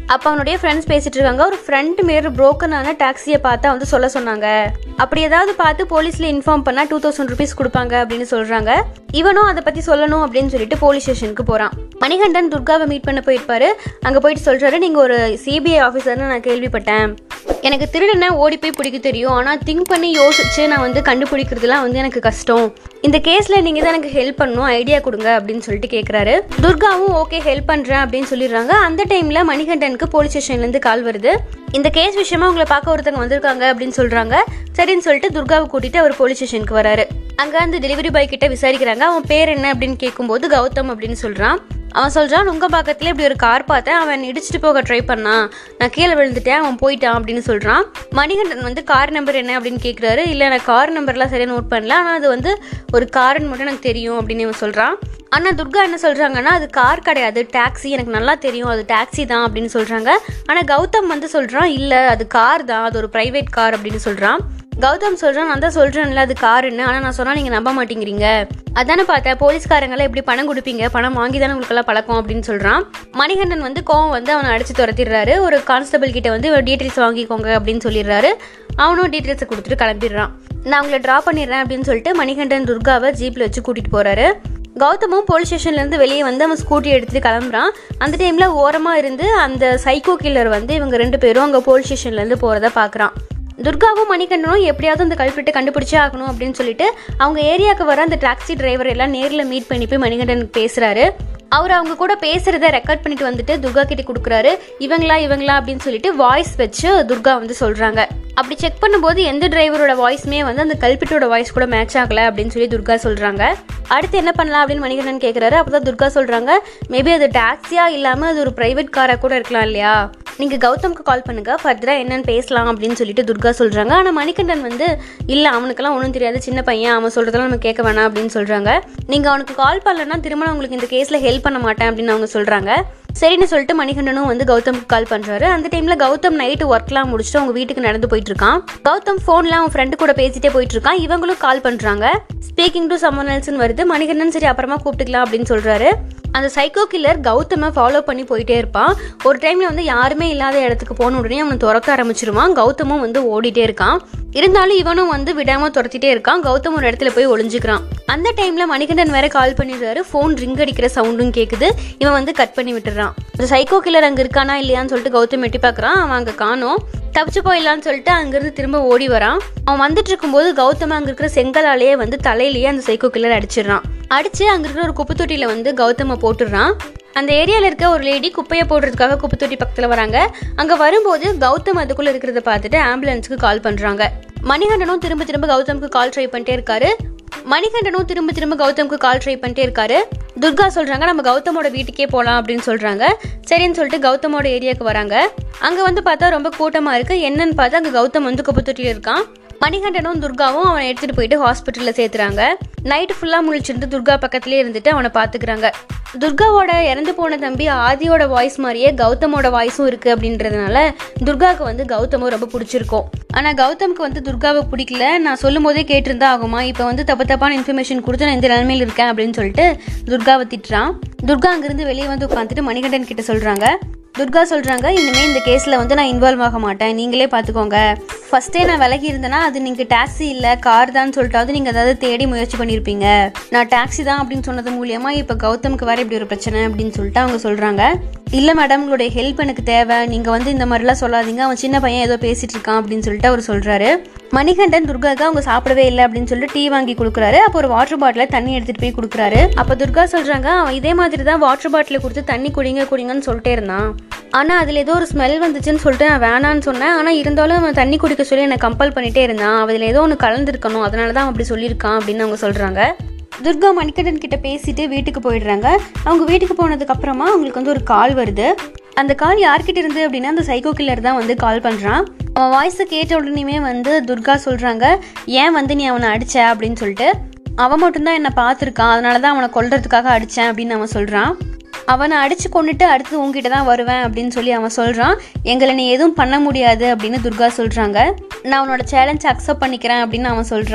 அப்போ அவனுடைய ஃப்ரெண்ட்ஸ் பேசிட்டு இருக்காங்க ஒரு ஃப்ரண்ட் மிரர் broken-ஆன டாக்ஸியை பார்த்தா வந்து சொல்ல சொன்னாங்க அப்படி ஏதாவது பார்த்து போலீஸ்ல இன்ஃபார்ம் பண்ணா டூ தௌசண்ட் ருபீஸ் கொடுப்பாங்க அப்படின்னு சொல்றாங்க இவனும் அதை பத்தி சொல்லணும் அப்படின்னு சொல்லிட்டு போலீஸ் ஸ்டேஷனுக்கு போறான் மணிகண்டன் துர்காவை மீட் பண்ண போயிருப்பாரு அங்க போயிட்டு சொல்றாரு நீங்க ஒரு சிபிஐ ஆஃபீஸர்னு நான் கேள்விப்பட்டேன் எனக்கு திருடனை ஓடி போய் பிடிக்க தெரியும் ஆனால் திங்க் பண்ணி யோசிச்சு நான் வந்து கண்டுபிடிக்கிறதுலாம் வந்து எனக்கு கஷ்டம் இந்த கேஸில் நீங்கள் தான் எனக்கு ஹெல்ப் பண்ணணும் ஐடியா கொடுங்க அப்படின்னு சொல்லிட்டு கேட்குறாரு துர்காவும் ஓகே ஹெல்ப் பண்ணுறேன் அப்படின்னு சொல்லிடுறாங்க அந்த டைமில் மணிகண்டனுக்கு போலீஸ் ஸ்டேஷன்லேருந்து கால் வருது இந்த கேஸ் விஷயமா உங்களை பார்க்க ஒருத்தவங்க வந்திருக்காங்க அப்படின்னு சொல்கிறாங்க சரின்னு சொல்லிட்டு துர்காவை கூட்டிட்டு அவர் போலீஸ் ஸ்டேஷனுக்கு வராரு அங்கே அந்த டெலிவரி பாய் கிட்ட விசாரிக்கிறாங்க அவன் பேர் என்ன அப்படின்னு கேட்கும்போது கௌதம் அப்படின்னு சொல்கிறான் அவன் சொல்கிறான் உங்க பக்கத்துல இப்படி ஒரு கார் பார்த்தேன் அவன் இடிச்சிட்டு போக ட்ரை பண்ணான் நான் கீழே விழுந்துட்டேன் அவன் போயிட்டான் அப்படின்னு சொல்கிறான் மணிகண்டன் வந்து கார் நம்பர் என்ன அப்படின்னு கேட்குறாரு இல்லை நான் கார் நம்பர்லாம் சரியாக நோட் பண்ணல ஆனால் அது வந்து ஒரு காருன்னு மட்டும் எனக்கு தெரியும் அப்படின்னு இவன் சொல்கிறான் ஆனால் துர்கா என்ன சொல்கிறாங்கன்னா அது கார் கிடையாது டாக்ஸி எனக்கு நல்லா தெரியும் அது டாக்ஸி தான் அப்படின்னு சொல்கிறாங்க ஆனால் கௌதம் வந்து சொல்கிறான் இல்லை அது கார் தான் அது ஒரு ப்ரைவேட் கார் அப்படின்னு சொல்கிறான் கௌதம் சொல்கிறான் நான் தான் சொல்கிறேன்ல அது காருன்னு ஆனால் நான் சொன்னால் நீங்கள் நம்ப மாட்டேங்கிறீங்க அதானே பார்த்தேன் போலீஸ்காரங்களாம் எப்படி பணம் கொடுப்பீங்க பணம் வாங்கி தானே உங்களுக்கெல்லாம் பழக்கம் அப்படின்னு சொல்கிறான் மணிகண்டன் வந்து கோவம் வந்து அவனை அடித்து துரத்திடுறாரு ஒரு கான்ஸ்டபிள் கிட்ட வந்து டீட்டெயில்ஸ் வாங்கிக்கோங்க அப்படின்னு சொல்லிடுறாரு அவனும் டீட்டெயில்ஸை கொடுத்துட்டு கிளம்பிடுறான் நான் உங்களை ட்ரா பண்ணிடுறேன் அப்படின்னு சொல்லிட்டு மணிகண்டன் துர்காவை ஜீப்பில் வச்சு கூட்டிகிட்டு போகிறாரு கௌதமும் போலீஸ் ஸ்டேஷன்லேருந்து வெளியே வந்து அவன் ஸ்கூட்டி எடுத்துட்டு கிளம்புறான் அந்த டைமில் ஓரமாக இருந்து அந்த சைக்கோ கில்லர் வந்து இவங்க ரெண்டு பேரும் அங்கே போலீஸ் ஸ்டேஷன்லேருந்து போகிறத பார்க்குறான் துர்காவும் மணிகண்டனும் எப்படியாவது அந்த கல்பிட்டு கண்டுபிடிச்சே ஆகணும் அப்படின்னு சொல்லிட்டு அவங்க ஏரியாவுக்கு வர அந்த டாக்ஸி டிரைவர் எல்லாம் நேரில் மீட் பண்ணி போய் மணிகண்டனுக்கு பேசுகிறாரு அவர் அவங்க கூட பேசுறத ரெக்கார்ட் பண்ணிட்டு வந்துட்டு துர்கா கிட்ட கொடுக்குறாரு இவங்களா இவங்களா அப்படின்னு சொல்லிட்டு வாய்ஸ் வச்சு துர்கா வந்து சொல்றாங்க அப்படி செக் பண்ணும்போது எந்த டிரைவரோட வாய்ஸுமே வந்து அந்த கல்பிட்டோட வாய்ஸ் கூட மேட்ச் ஆகல அப்படின்னு சொல்லி துர்கா சொல்றாங்க அடுத்து என்ன பண்ணலாம் அப்படின்னு மணிகண்டன் கேட்குறாரு அப்பதான் துர்கா சொல்றாங்க மேபி அது டாக்ஸியா இல்லாம அது ஒரு பிரைவேட் காரா கூட இருக்கலாம் இல்லையா நீங்க கௌதம்க்கு கால் பண்ணுங்க ஃபர்தரா என்னன்னு பேசலாம் அப்படின்னு சொல்லிட்டு துர்கா சொல்றாங்க ஆனா மணிகண்டன் வந்து இல்ல அவனுக்கெல்லாம் ஒன்றும் தெரியாது சின்ன பையன் அவன் சொல்றதெல்லாம் நம்ம கேட்க வேணாம் அப்படின்னு சொல்றாங்க நீங்க அவனுக்கு கால் பண்ணலன்னா திரும்ப நான் உங்களுக்கு இந்த கேஸ்ல ஹெல்ப் பண்ண மாட்டேன் அப்படின்னு அவங்க சொல்றாங்க சரின்னு சொல்லிட்டு மணிகண்டனும் வந்து கௌதம்க்கு கால் பண்றாரு அந்த டைம்ல கௌதம் நைட்டு ஒர்க்லாம் முடிச்சுட்டு அவங்க வீட்டுக்கு நடந்து போயிட்டு இருக்கான் கௌதம் ஃபோன்ல அவன் ஃப்ரெண்டு கூட பேசிட்டே போயிட்டு இருக்கான் இவங்களும் கால் பண்றாங்க ஸ்பீக்கிங் டு சம்மன் எல்ஸ்னு வருது மணிகண்டன் சரி அப்புறமா கூப்பிட்டுக்கலாம் அப்படின்னு சொல்றாரு அந்த சைக்கோ கில்லர் கௌதமை ஃபாலோ பண்ணி போயிட்டே இருப்பான் ஒரு டைம்ல வந்து யாருமே இல்லாத இடத்துக்கு போன உடனே அவனை துரத்த ஆரம்பிச்சிருவான் கௌதமும் வந்து ஓடிட்டே இருக்கான் இருந்தாலும் இவனும் வந்து விடாம துரத்திட்டே இருக்கான் கௌதம் ஒரு இடத்துல போய் ஒளிஞ்சுக்கிறான் அந்த டைம்ல மணிகண்டன் வேற கால் பண்ணிடுறாரு ஃபோன் ரிங் அடிக்கிற சவுண்டும் கேக்குது இவன் வந்து கட் பண்ணி விட்டுறான் அந்த சைக்கோ கில்லர் அங்க இருக்கானா இல்லையான்னு சொல்லிட்டு கௌதம் எட்டி பார்க்கறான் அவன் அங்க காணோம் தப்பிச்சு போயிடலான்னு சொல்லிட்டு அங்கிருந்து திரும்ப ஓடி வரான் அவன் வந்துட்டு இருக்கும்போது கௌதம் அங்க இருக்கிற செங்கலாலேயே வந்து தலையிலேயே அந்த சைக்கோ கில்லர் அடிச்சிடுறான் அடிச்சு அங்க இருக்கிற ஒரு குப்பை தொட்டியில வந்து கௌதம போட்டுடுறான் அந்த ஏரியால இருக்க ஒரு லேடி குப்பையை போடுறதுக்காக குப்பை தொட்டி பக்கத்துல வராங்க அங்க வரும்போது கௌதம் அதுக்குள்ள இருக்கிறத பார்த்துட்டு ஆம்புலன்ஸ்க்கு கால் பண்றாங்க மணிகண்டனும் திரும்ப திரும்ப கௌதம்க்கு கால் ட்ரை பண்ணிட்டே இருக்காரு மணிகண்டனும் திரும்ப திரும்ப கௌதம்க்கு கால் ட்ரை பண்ணிட்டே இருக்காரு துர்கா சொல்றாங்க நம்ம கௌதமோட வீட்டுக்கே போகலாம் அப்படின்னு சொல்றாங்க சரின்னு சொல்லிட்டு கௌதமோட ஏரியாவுக்கு வராங்க அங்க வந்து பார்த்தா ரொம்ப கூட்டமா இருக்கு என்னன்னு பார்த்தா அங்க கௌதம் வந்து குப்பை தொட்டியில் இருக்கான் மணிகண்டனும் துர்காவும் அவனை எடுத்துட்டு போயிட்டு ஹாஸ்பிட்டல்ல சேர்த்துறாங்க நைட்டு ஃபுல்லா முழிச்சிருந்து துர்கா பக்கத்துலயே இருந்துட்டு அவனை பாத்துக்கிறாங்க துர்காவோட இறந்து போன தம்பி ஆதியோட வாய்ஸ் மாதிரியே கௌதமோட வாய்ஸும் இருக்கு அப்படின்றதுனால துர்காவுக்கு வந்து கௌதமும் ரொம்ப பிடிச்சிருக்கும் ஆனா கௌதம்க்கு வந்து துர்காவை பிடிக்கல நான் சொல்லும் போதே கேட்டிருந்தா ஆகுமா இப்போ வந்து தப்பு தப்பான இன்ஃபர்மேஷன் கொடுத்து நான் இந்த நிலைமையில் இருக்கேன் அப்படின்னு சொல்லிட்டு துர்காவை திட்டுறான் துர்கா அங்கிருந்து வெளியே வந்து உட்காந்துட்டு மணிகண்டன் கிட்ட சொல்றாங்க துர்கா சொல்றாங்க இனிமே இந்த கேஸ்ல வந்து நான் இன்வால்வ் ஆக மாட்டேன் நீங்களே பாத்துக்கோங்க ஃபர்ஸ்டே நான் விலகி இருந்தேன்னா அது நீங்க டாக்ஸி இல்ல கார் தான் சொல்லிட்டாவது நீங்க ஏதாவது தேடி முயற்சி பண்ணியிருப்பீங்க நான் டாக்ஸி தான் அப்படின்னு சொன்னது மூலியமா இப்ப கௌதம்க்கு வேற இப்படி ஒரு பிரச்சனை அப்படின்னு சொல்லிட்டு அவங்க சொல்றாங்க இல்ல மேடம் உங்களுடைய ஹெல்ப் எனக்கு தேவை நீங்க வந்து இந்த மாதிரிலாம் சொல்லாதீங்க அவன் சின்ன பையன் ஏதோ பேசிட்டு இருக்கான் அப்படின்னு சொல்லிட்டு அவர் சொல்றாரு மணிகண்டன் துர்காக்கு அவங்க சாப்பிடவே இல்லை அப்படின்னு சொல்லிட்டு டீ வாங்கி கொடுக்குறாரு அப்போ ஒரு வாட்டர் பாட்டில தண்ணி எடுத்துட்டு போய் கொடுக்குறாரு அப்போ துர்கா சொல்றாங்க அவன் இதே மாதிரி தான் வாட்டர் பாட்டில கொடுத்து தண்ணி குடிங்க குடிங்கன்னு சொல்லிட்டே இருந்தான் ஆனா அதுல ஏதோ ஒரு ஸ்மெல் வந்துச்சுன்னு சொல்லிட்டு நான் வேணான்னு சொன்னேன் ஆனா இருந்தாலும் அவன் தண்ணி குடிக்க சொல்லி என்னை கம்பல் பண்ணிட்டே இருந்தான் அதுல ஏதோ ஒன்று கலந்துருக்கணும் அதனால தான் அவன் அப்படி சொல்லியிருக்கான் அப்படின்னு அவங்க சொல்றாங்க துர்கா மணிகண்டன் கிட்ட பேசிட்டு வீட்டுக்கு போயிடுறாங்க அவங்க வீட்டுக்கு போனதுக்கு அப்புறமா அவங்களுக்கு வந்து ஒரு கால் வருது அந்த கால் யார்கிட்ட இருந்து அப்படின்னா அந்த சைக்கோ கில்லர் தான் வந்து கால் பண்றான் அவன் வாய்ஸை கேட்ட உடனேயுமே வந்து துர்கா சொல்றாங்க ஏன் வந்து நீ அவனை அடிச்ச அப்படின்னு சொல்லிட்டு அவன் மட்டும்தான் என்னை பார்த்துருக்கான் அதனால தான் அவனை கொல்றதுக்காக அடித்தேன் அப்படின்னு அவன் சொல்கிறான் அவனை அடிச்சு கொண்டுட்டு அடுத்து உங்ககிட்ட தான் வருவேன் அப்படின்னு சொல்லி அவன் சொல்கிறான் எங்களை நீ எதுவும் பண்ண முடியாது அப்படின்னு துர்கா சொல்கிறாங்க நான் அவனோட சேலஞ்ச் அக்செப்ட் பண்ணிக்கிறேன் அப்படின்னு அவன் சொல்கிறான்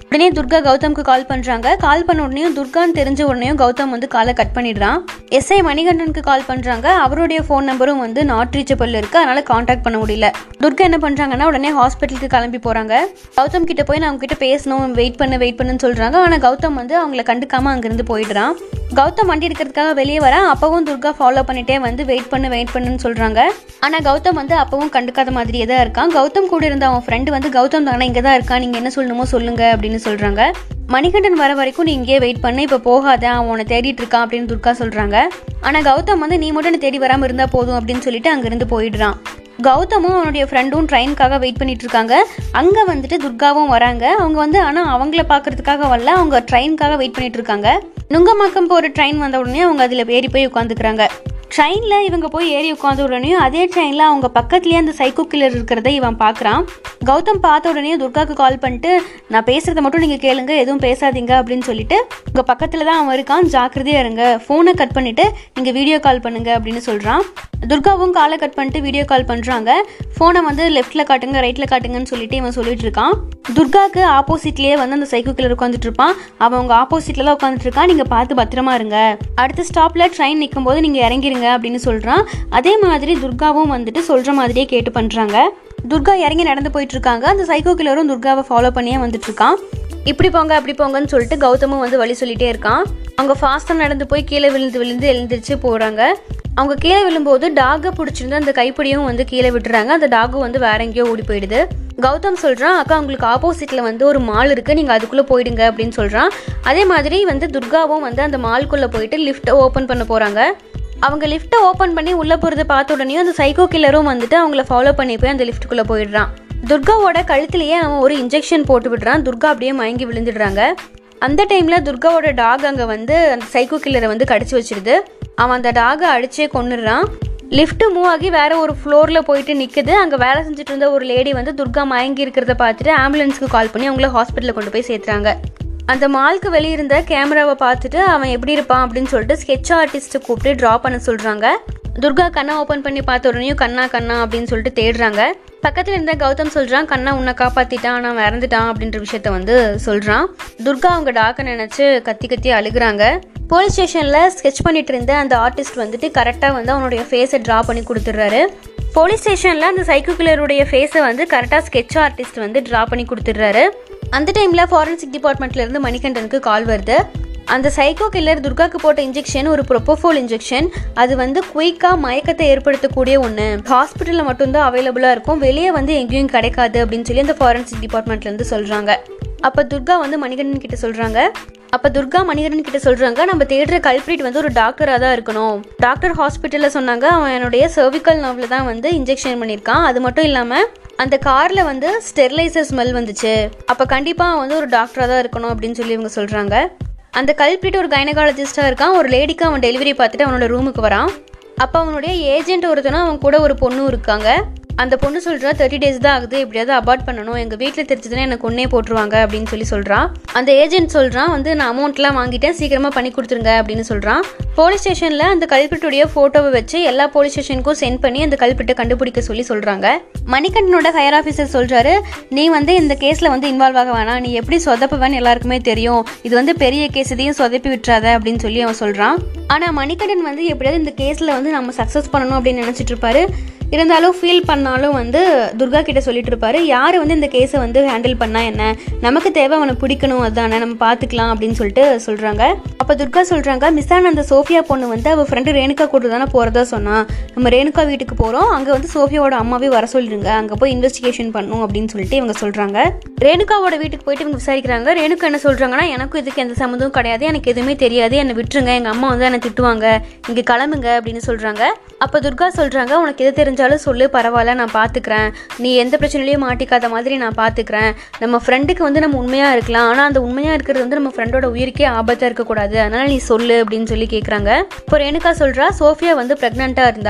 உடனே துர்கா கௌதம்க்கு கால் பண்றாங்க கால் பண்ண உடனே துர்கான்னு தெரிஞ்ச உடனே கௌதம் வந்து காலை கட் பண்ணிடுறான் எஸ்ஐ மணிகண்டனுக்கு கால் பண்றாங்க அவருடைய ஃபோன் நம்பரும் வந்து நாட் ரீச்சபிள் இருக்கு அதனால காண்டாக்ட் பண்ண முடியல துர்கா என்ன பண்றாங்கன்னா உடனே ஹாஸ்பிட்டலுக்கு கிளம்பி போறாங்க கௌதம் கிட்ட போய் நான் அவங்க கிட்ட பேசணும் வெயிட் பண்ணு வெயிட் பண்ணுன்னு சொல்றாங்க ஆனா கௌதம் வந்து அவங்கள கண்டுக்காம அங்கிருந்து போயிடுறான் கௌதம் வண்டி எடுக்கிறதுக்காக வெளியே வர அப்பவும் துர்கா ஃபாலோ பண்ணிட்டே வந்து வெயிட் பண்ணு வெயிட் பண்ணுன்னு சொல்றாங்க ஆனா கௌதம் வந்து அப்பவும் கண்டுக்காத மாதிரியே தான் இருக்கான் கௌதம் கூட இருந்த அவன் ஃப்ரெண்டு வந்து கௌதம் தானே இங்கே தான் இருக்கான் நீங்க என்ன சொல்லணுமோ சொல்லுங்க அப்படின்னு சொல்றாங்க மணிகண்டன் வர வரைக்கும் நீ இங்கேயே வெயிட் பண்ணு இப்போ போகாத அவன் உன்னை தேடிட்டு இருக்கான் அப்படின்னு துர்கா சொல்றாங்க ஆனா கௌதம் வந்து நீ மட்டும் என்னை தேடி வராம இருந்தா போதும் அப்படின்னு சொல்லிட்டு அங்கிருந்து போயிடுறான் கௌதமும் அவனுடைய ஃப்ரெண்டும் ட்ரெயினுக்காக வெயிட் பண்ணிட்டு இருக்காங்க அங்கே வந்துட்டு துர்காவும் வராங்க அவங்க வந்து ஆனால் அவங்கள பார்க்கறதுக்காக வரல அவங்க ட்ரெயினுக்காக வெயிட் பண்ணிட்டு இருக்காங்க நுங்கம்பாக்கம் போகிற ட்ரெயின் வந்த உடனே அவங்க அதில் ஏறி போய் உட்காந்துக்கிறாங்க ட்ரெயினில் இவங்க போய் ஏறி உட்காந்த உடனே அதே ட்ரெயினில் அவங்க பக்கத்துலேயே அந்த சைக்கோ கில்லர் இருக்கிறத இவன் பார்க்குறான் கௌதம் பார்த்த உடனே துர்காவுக்கு கால் பண்ணிட்டு நான் பேசுகிறத மட்டும் நீங்கள் கேளுங்க எதுவும் பேசாதீங்க அப்படின்னு சொல்லிட்டு உங்கள் பக்கத்தில் தான் அவன் இருக்கான் ஜாக்கிரதையாக இருங்க ஃபோனை கட் பண்ணிவிட்டு நீங்கள் வீடியோ கால் பண்ணுங்க அப்படின்னு சொல்கிறான் துர்காவும் காலை கட் பண்ணிட்டு வீடியோ கால் பண்ணுறாங்க ஃபோனை வந்து லெஃப்ட்டில் காட்டுங்க ரைட்டில் காட்டுங்கன்னு சொல்லிட்டு இவன் சொல்லிட்டு இருக்கான் துர்காக்கு ஆப்போசிட்லேயே வந்து அந்த சைக்கோ கில்லர் உட்காந்துட்டு இருப்பான் அவன் உங்கள் ஆப்போசிட்டில் தான் உட்காந்துட்டு இருக்கான் நீங்கள் பார்த்து பத்திரமா இருங்க அடுத்த ஸ்டாப்பில் ட்ரெயின் நிற்கும் போது நீங்கள் இறங்கிருங்க அப்படின்னு சொல்கிறான் அதே மாதிரி துர்காவும் வந்துட்டு சொல்கிற மாதிரியே கேட்டு பண்ணுறாங்க துர்கா இறங்கி நடந்து போயிட்டு இருக்காங்க அந்த சைக்கோ கில்லரும் துர்காவை ஃபாலோ பண்ணியே வந்துட்டு இருக்கான் இப்படி போங்க அப்படி போங்கன்னு சொல்லிட்டு கௌதமும் வந்து வழி சொல்லிட்டே இருக்கான் அவங்க ஃபாஸ்ட்டாக நடந்து போய் கீழே விழுந்து விழுந்து எழுந்திரிச்சு போகிறாங்க அவங்க கீழே விழும்போது டாகை பிடிச்சிருந்து அந்த கைப்பிடியும் வந்து கீழே விட்டுறாங்க அந்த டாகும் வந்து வேற எங்கேயோ ஓடி போயிடுது கௌதம் சொல்கிறான் அக்கா உங்களுக்கு ஆப்போசிட்டில் வந்து ஒரு மால் இருக்குது நீங்கள் அதுக்குள்ளே போயிடுங்க அப்படின்னு சொல்கிறான் அதே மாதிரி வந்து துர்காவும் வந்து அந்த மால்குள்ளே போயிட்டு லிஃப்ட்டை ஓப்பன் பண்ண போகிறாங்க அவங்க லிஃப்ட்டை ஓப்பன் பண்ணி உள்ளே போகிறத பார்த்த உடனே அந்த சைக்கோ கில்லரும் வந்துட்டு அவங்கள ஃபாலோ பண்ணி போய் அந்த லிஃப்ட்டுக்குள்ளே போயிடுறான் துர்காவோட கழுத்துலயே அவன் ஒரு இன்ஜெக்ஷன் போட்டு விடுறான் துர்கா அப்படியே மயங்கி விழுந்துடுறாங்க அந்த டைமில் துர்காவோட டாக் அங்கே வந்து அந்த சைக்கோ கில்லரை வந்து கடிச்சு வச்சிருது அவன் அந்த டாகை அடிச்சே கொன்னுடுறான் லிஃப்ட் மூவ் ஆகி வேற ஒரு ஃப்ளோரில் போயிட்டு நிற்குது அங்கே வேலை செஞ்சுட்டு இருந்த ஒரு லேடி வந்து துர்கா மயங்கி இருக்கிறத பார்த்துட்டு ஆம்புலன்ஸ்க்கு கால் பண்ணி அவங்கள ஹாஸ்பிட்டலில் கொண்டு போய் சேர்த்துறாங்க அந்த மால்க்கு வெளியே இருந்த கேமராவை பார்த்துட்டு அவன் எப்படி இருப்பான் அப்படின்னு சொல்லிட்டு ஸ்கெட்ச் ஆர்டிஸ்ட்டை கூப்பிட்டு ட்ரா பண்ண சொல்கிறாங்க துர்கா கண்ணா ஓப்பன் பண்ணி பார்த்த உடனேயும் கண்ணா கண்ணா அப்படின்னு சொல்லிட்டு தேடுறாங்க பக்கத்தில் இருந்த கௌதம் சொல்கிறான் கண்ணா உன்னை காப்பாற்றிட்டான் நான் இறந்துட்டான் அப்படின்ற விஷயத்த வந்து சொல்கிறான் துர்கா அவங்க டாக்க நினச்சி கத்தி கத்தி அழுகுறாங்க போலீஸ் ஸ்டேஷனில் ஸ்கெட்ச் பண்ணிட்டு இருந்த அந்த ஆர்டிஸ்ட் வந்துட்டு கரெக்டாக வந்து அவனுடைய ஃபேஸை ட்ரா பண்ணி கொடுத்துட்றாரு போலீஸ் ஸ்டேஷனில் அந்த சைக்கோ கில்லருடைய ஃபேஸை வந்து கரெக்டாக ஸ்கெட்ச் ஆர்டிஸ்ட் வந்து ட்ரா பண்ணி கொடுத்துட்றாரு அந்த டைமில் ஃபாரன்சிக் டிபார்ட்மெண்ட்லேருந்து மணிகண்டனுக்கு கால் வருது அந்த சைக்கோ கில்லர் துர்காக்கு போட்ட இன்ஜெக்ஷன் ஒரு ப்ரொப்போஃபோல் இன்ஜெக்ஷன் அது வந்து குயிக்காக மயக்கத்தை ஏற்படுத்தக்கூடிய ஒன்று ஹாஸ்பிட்டலில் மட்டும்தான் அவைலபிளாக இருக்கும் வெளியே வந்து எங்கேயும் கிடைக்காது அப்படின்னு சொல்லி அந்த ஃபாரன்சிக் டிபார்ட்மெண்ட்லேருந்து சொல்கிறாங்க அப்போ துர்கா வந்து மணிகண்டன் கிட்ட சொல்கிறாங்க அப்போ துர்கா மணிகண்டன் கிட்ட சொல்கிறாங்க நம்ம தேடுற கல்பிரிட் வந்து ஒரு டாக்டராக தான் இருக்கணும் டாக்டர் ஹாஸ்பிட்டலில் சொன்னாங்க அவன் என்னுடைய சர்விக்கல் நர்வில் தான் வந்து இன்ஜெக்ஷன் பண்ணியிருக்கான் அது மட்டும் இல்லாமல் அந்த காரில் வந்து ஸ்டெர்லைசர் ஸ்மெல் வந்துச்சு அப்போ கண்டிப்பாக அவன் வந்து ஒரு டாக்டராக தான் இருக்கணும் அப்படின்னு சொல்லி இவங்க சொல்கிறாங்க அந்த கல்பிரிட் ஒரு கைனகாலஜிஸ்டாக இருக்கான் ஒரு லேடிக்கு அவன் டெலிவரி பார்த்துட்டு அவனோட ரூமுக்கு வரான் அப்போ அவனுடைய ஏஜென்ட் ஒருத்தனும் அவன் கூட ஒரு பொண்ணும் இருக்காங்க அந்த பொண்ணு சொல்றா தேர்ட்டி டேஸ் தான் ஆகுது எப்படியாவது அபார்ட் பண்ணணும் எங்கள் வீட்டில் தெரிஞ்சதுன்னா எனக்கு ஒன்னே போட்டுருவாங்க அப்படின்னு சொல்லி சொல்கிறான் அந்த ஏஜென்ட் சொல்கிறான் வந்து நான் அமௌண்ட்லாம் வாங்கிட்டேன் சீக்கிரமாக பண்ணி கொடுத்துருங்க அப்படின்னு சொல்கிறான் போலீஸ் ஸ்டேஷனில் அந்த கல்பிட்டுடைய ஃபோட்டோவை வச்சு எல்லா போலீஸ் ஸ்டேஷனுக்கும் சென்ட் பண்ணி அந்த கல்பிட்டை கண்டுபிடிக்க சொல்லி சொல்கிறாங்க மணிகண்டனோட ஹையர் ஆஃபீஸர் சொல்கிறாரு நீ வந்து இந்த கேஸில் வந்து இன்வால்வ் ஆக வேணாம் நீ எப்படி சொதப்புவேன்னு எல்லாருக்குமே தெரியும் இது வந்து பெரிய கேஸ் இதையும் சொதப்பி விட்டுறாத அப்படின்னு சொல்லி அவன் சொல்கிறான் ஆனால் மணிகண்டன் வந்து எப்படியாவது இந்த கேஸில் வந்து நம்ம சக்ஸஸ் பண்ணணும் அப்படின்னு நினச்சிட்டு இருப்பாரு இருந்தாலும் ஃபீல் பண்ணாலும் வந்து துர்கா கிட்ட சொல்லிட்டு இருப்பாரு யார் வந்து இந்த கேஸை வந்து ஹேண்டில் பண்ணா என்ன நமக்கு தேவை அவனை பிடிக்கணும் அதானே நம்ம பார்த்துக்கலாம் அப்படின்னு சொல்லிட்டு சொல்கிறாங்க அப்போ துர்கா சொல்கிறாங்க மிஸ்ஸான அந்த சோஃபியா பொண்ணு வந்து அவள் ஃப்ரெண்டு ரேணுகா கூட தானே போகிறதா சொன்னா நம்ம ரேணுகா வீட்டுக்கு போகிறோம் அங்கே வந்து சோஃபியாவோட அம்மாவே வர சொல்லிடுங்க அங்கே போய் இன்வெஸ்டிகேஷன் பண்ணும் அப்படின்னு சொல்லிட்டு இவங்க சொல்கிறாங்க ரேணுகாவோட வீட்டுக்கு போயிட்டு இவங்க விசாரிக்கிறாங்க ரேணுகா என்ன சொல்கிறாங்கன்னா எனக்கும் இதுக்கு எந்த சம்மந்தமும் கிடையாது எனக்கு எதுவுமே தெரியாது என்னை விட்டுருங்க எங்கள் அம்மா வந்து என்னை திட்டுவாங்க இங்கே கிளம்புங்க அப்படின்னு சொல்கிறாங்க அப்போ துர்கா சொல்கிறாங்க உனக்கு எது தெரிஞ்சாலும் சொல்லு பரவாயில்ல நான் பார்த்துக்கிறேன் நீ எந்த பிரச்சனையிலையும் மாட்டிக்காத மாதிரி நான் பார்த்துக்கிறேன் நம்ம ஃப்ரெண்டுக்கு வந்து நம்ம உண்மையாக இருக்கலாம் ஆனால் அந்த உண்மையாக இருக்கிறது வந்து நம்ம ஃப்ரெண்டோட உயிருக்கே ஆபத்தாக இருக்கக்கூடாது அதனால் நீ சொல்லு அப்படின்னு சொல்லி கேட்குறாங்க இப்போ ரேணுகா சொல்கிறா சோஃபியா வந்து ப்ரெக்னெண்ட்டாக இருந்தா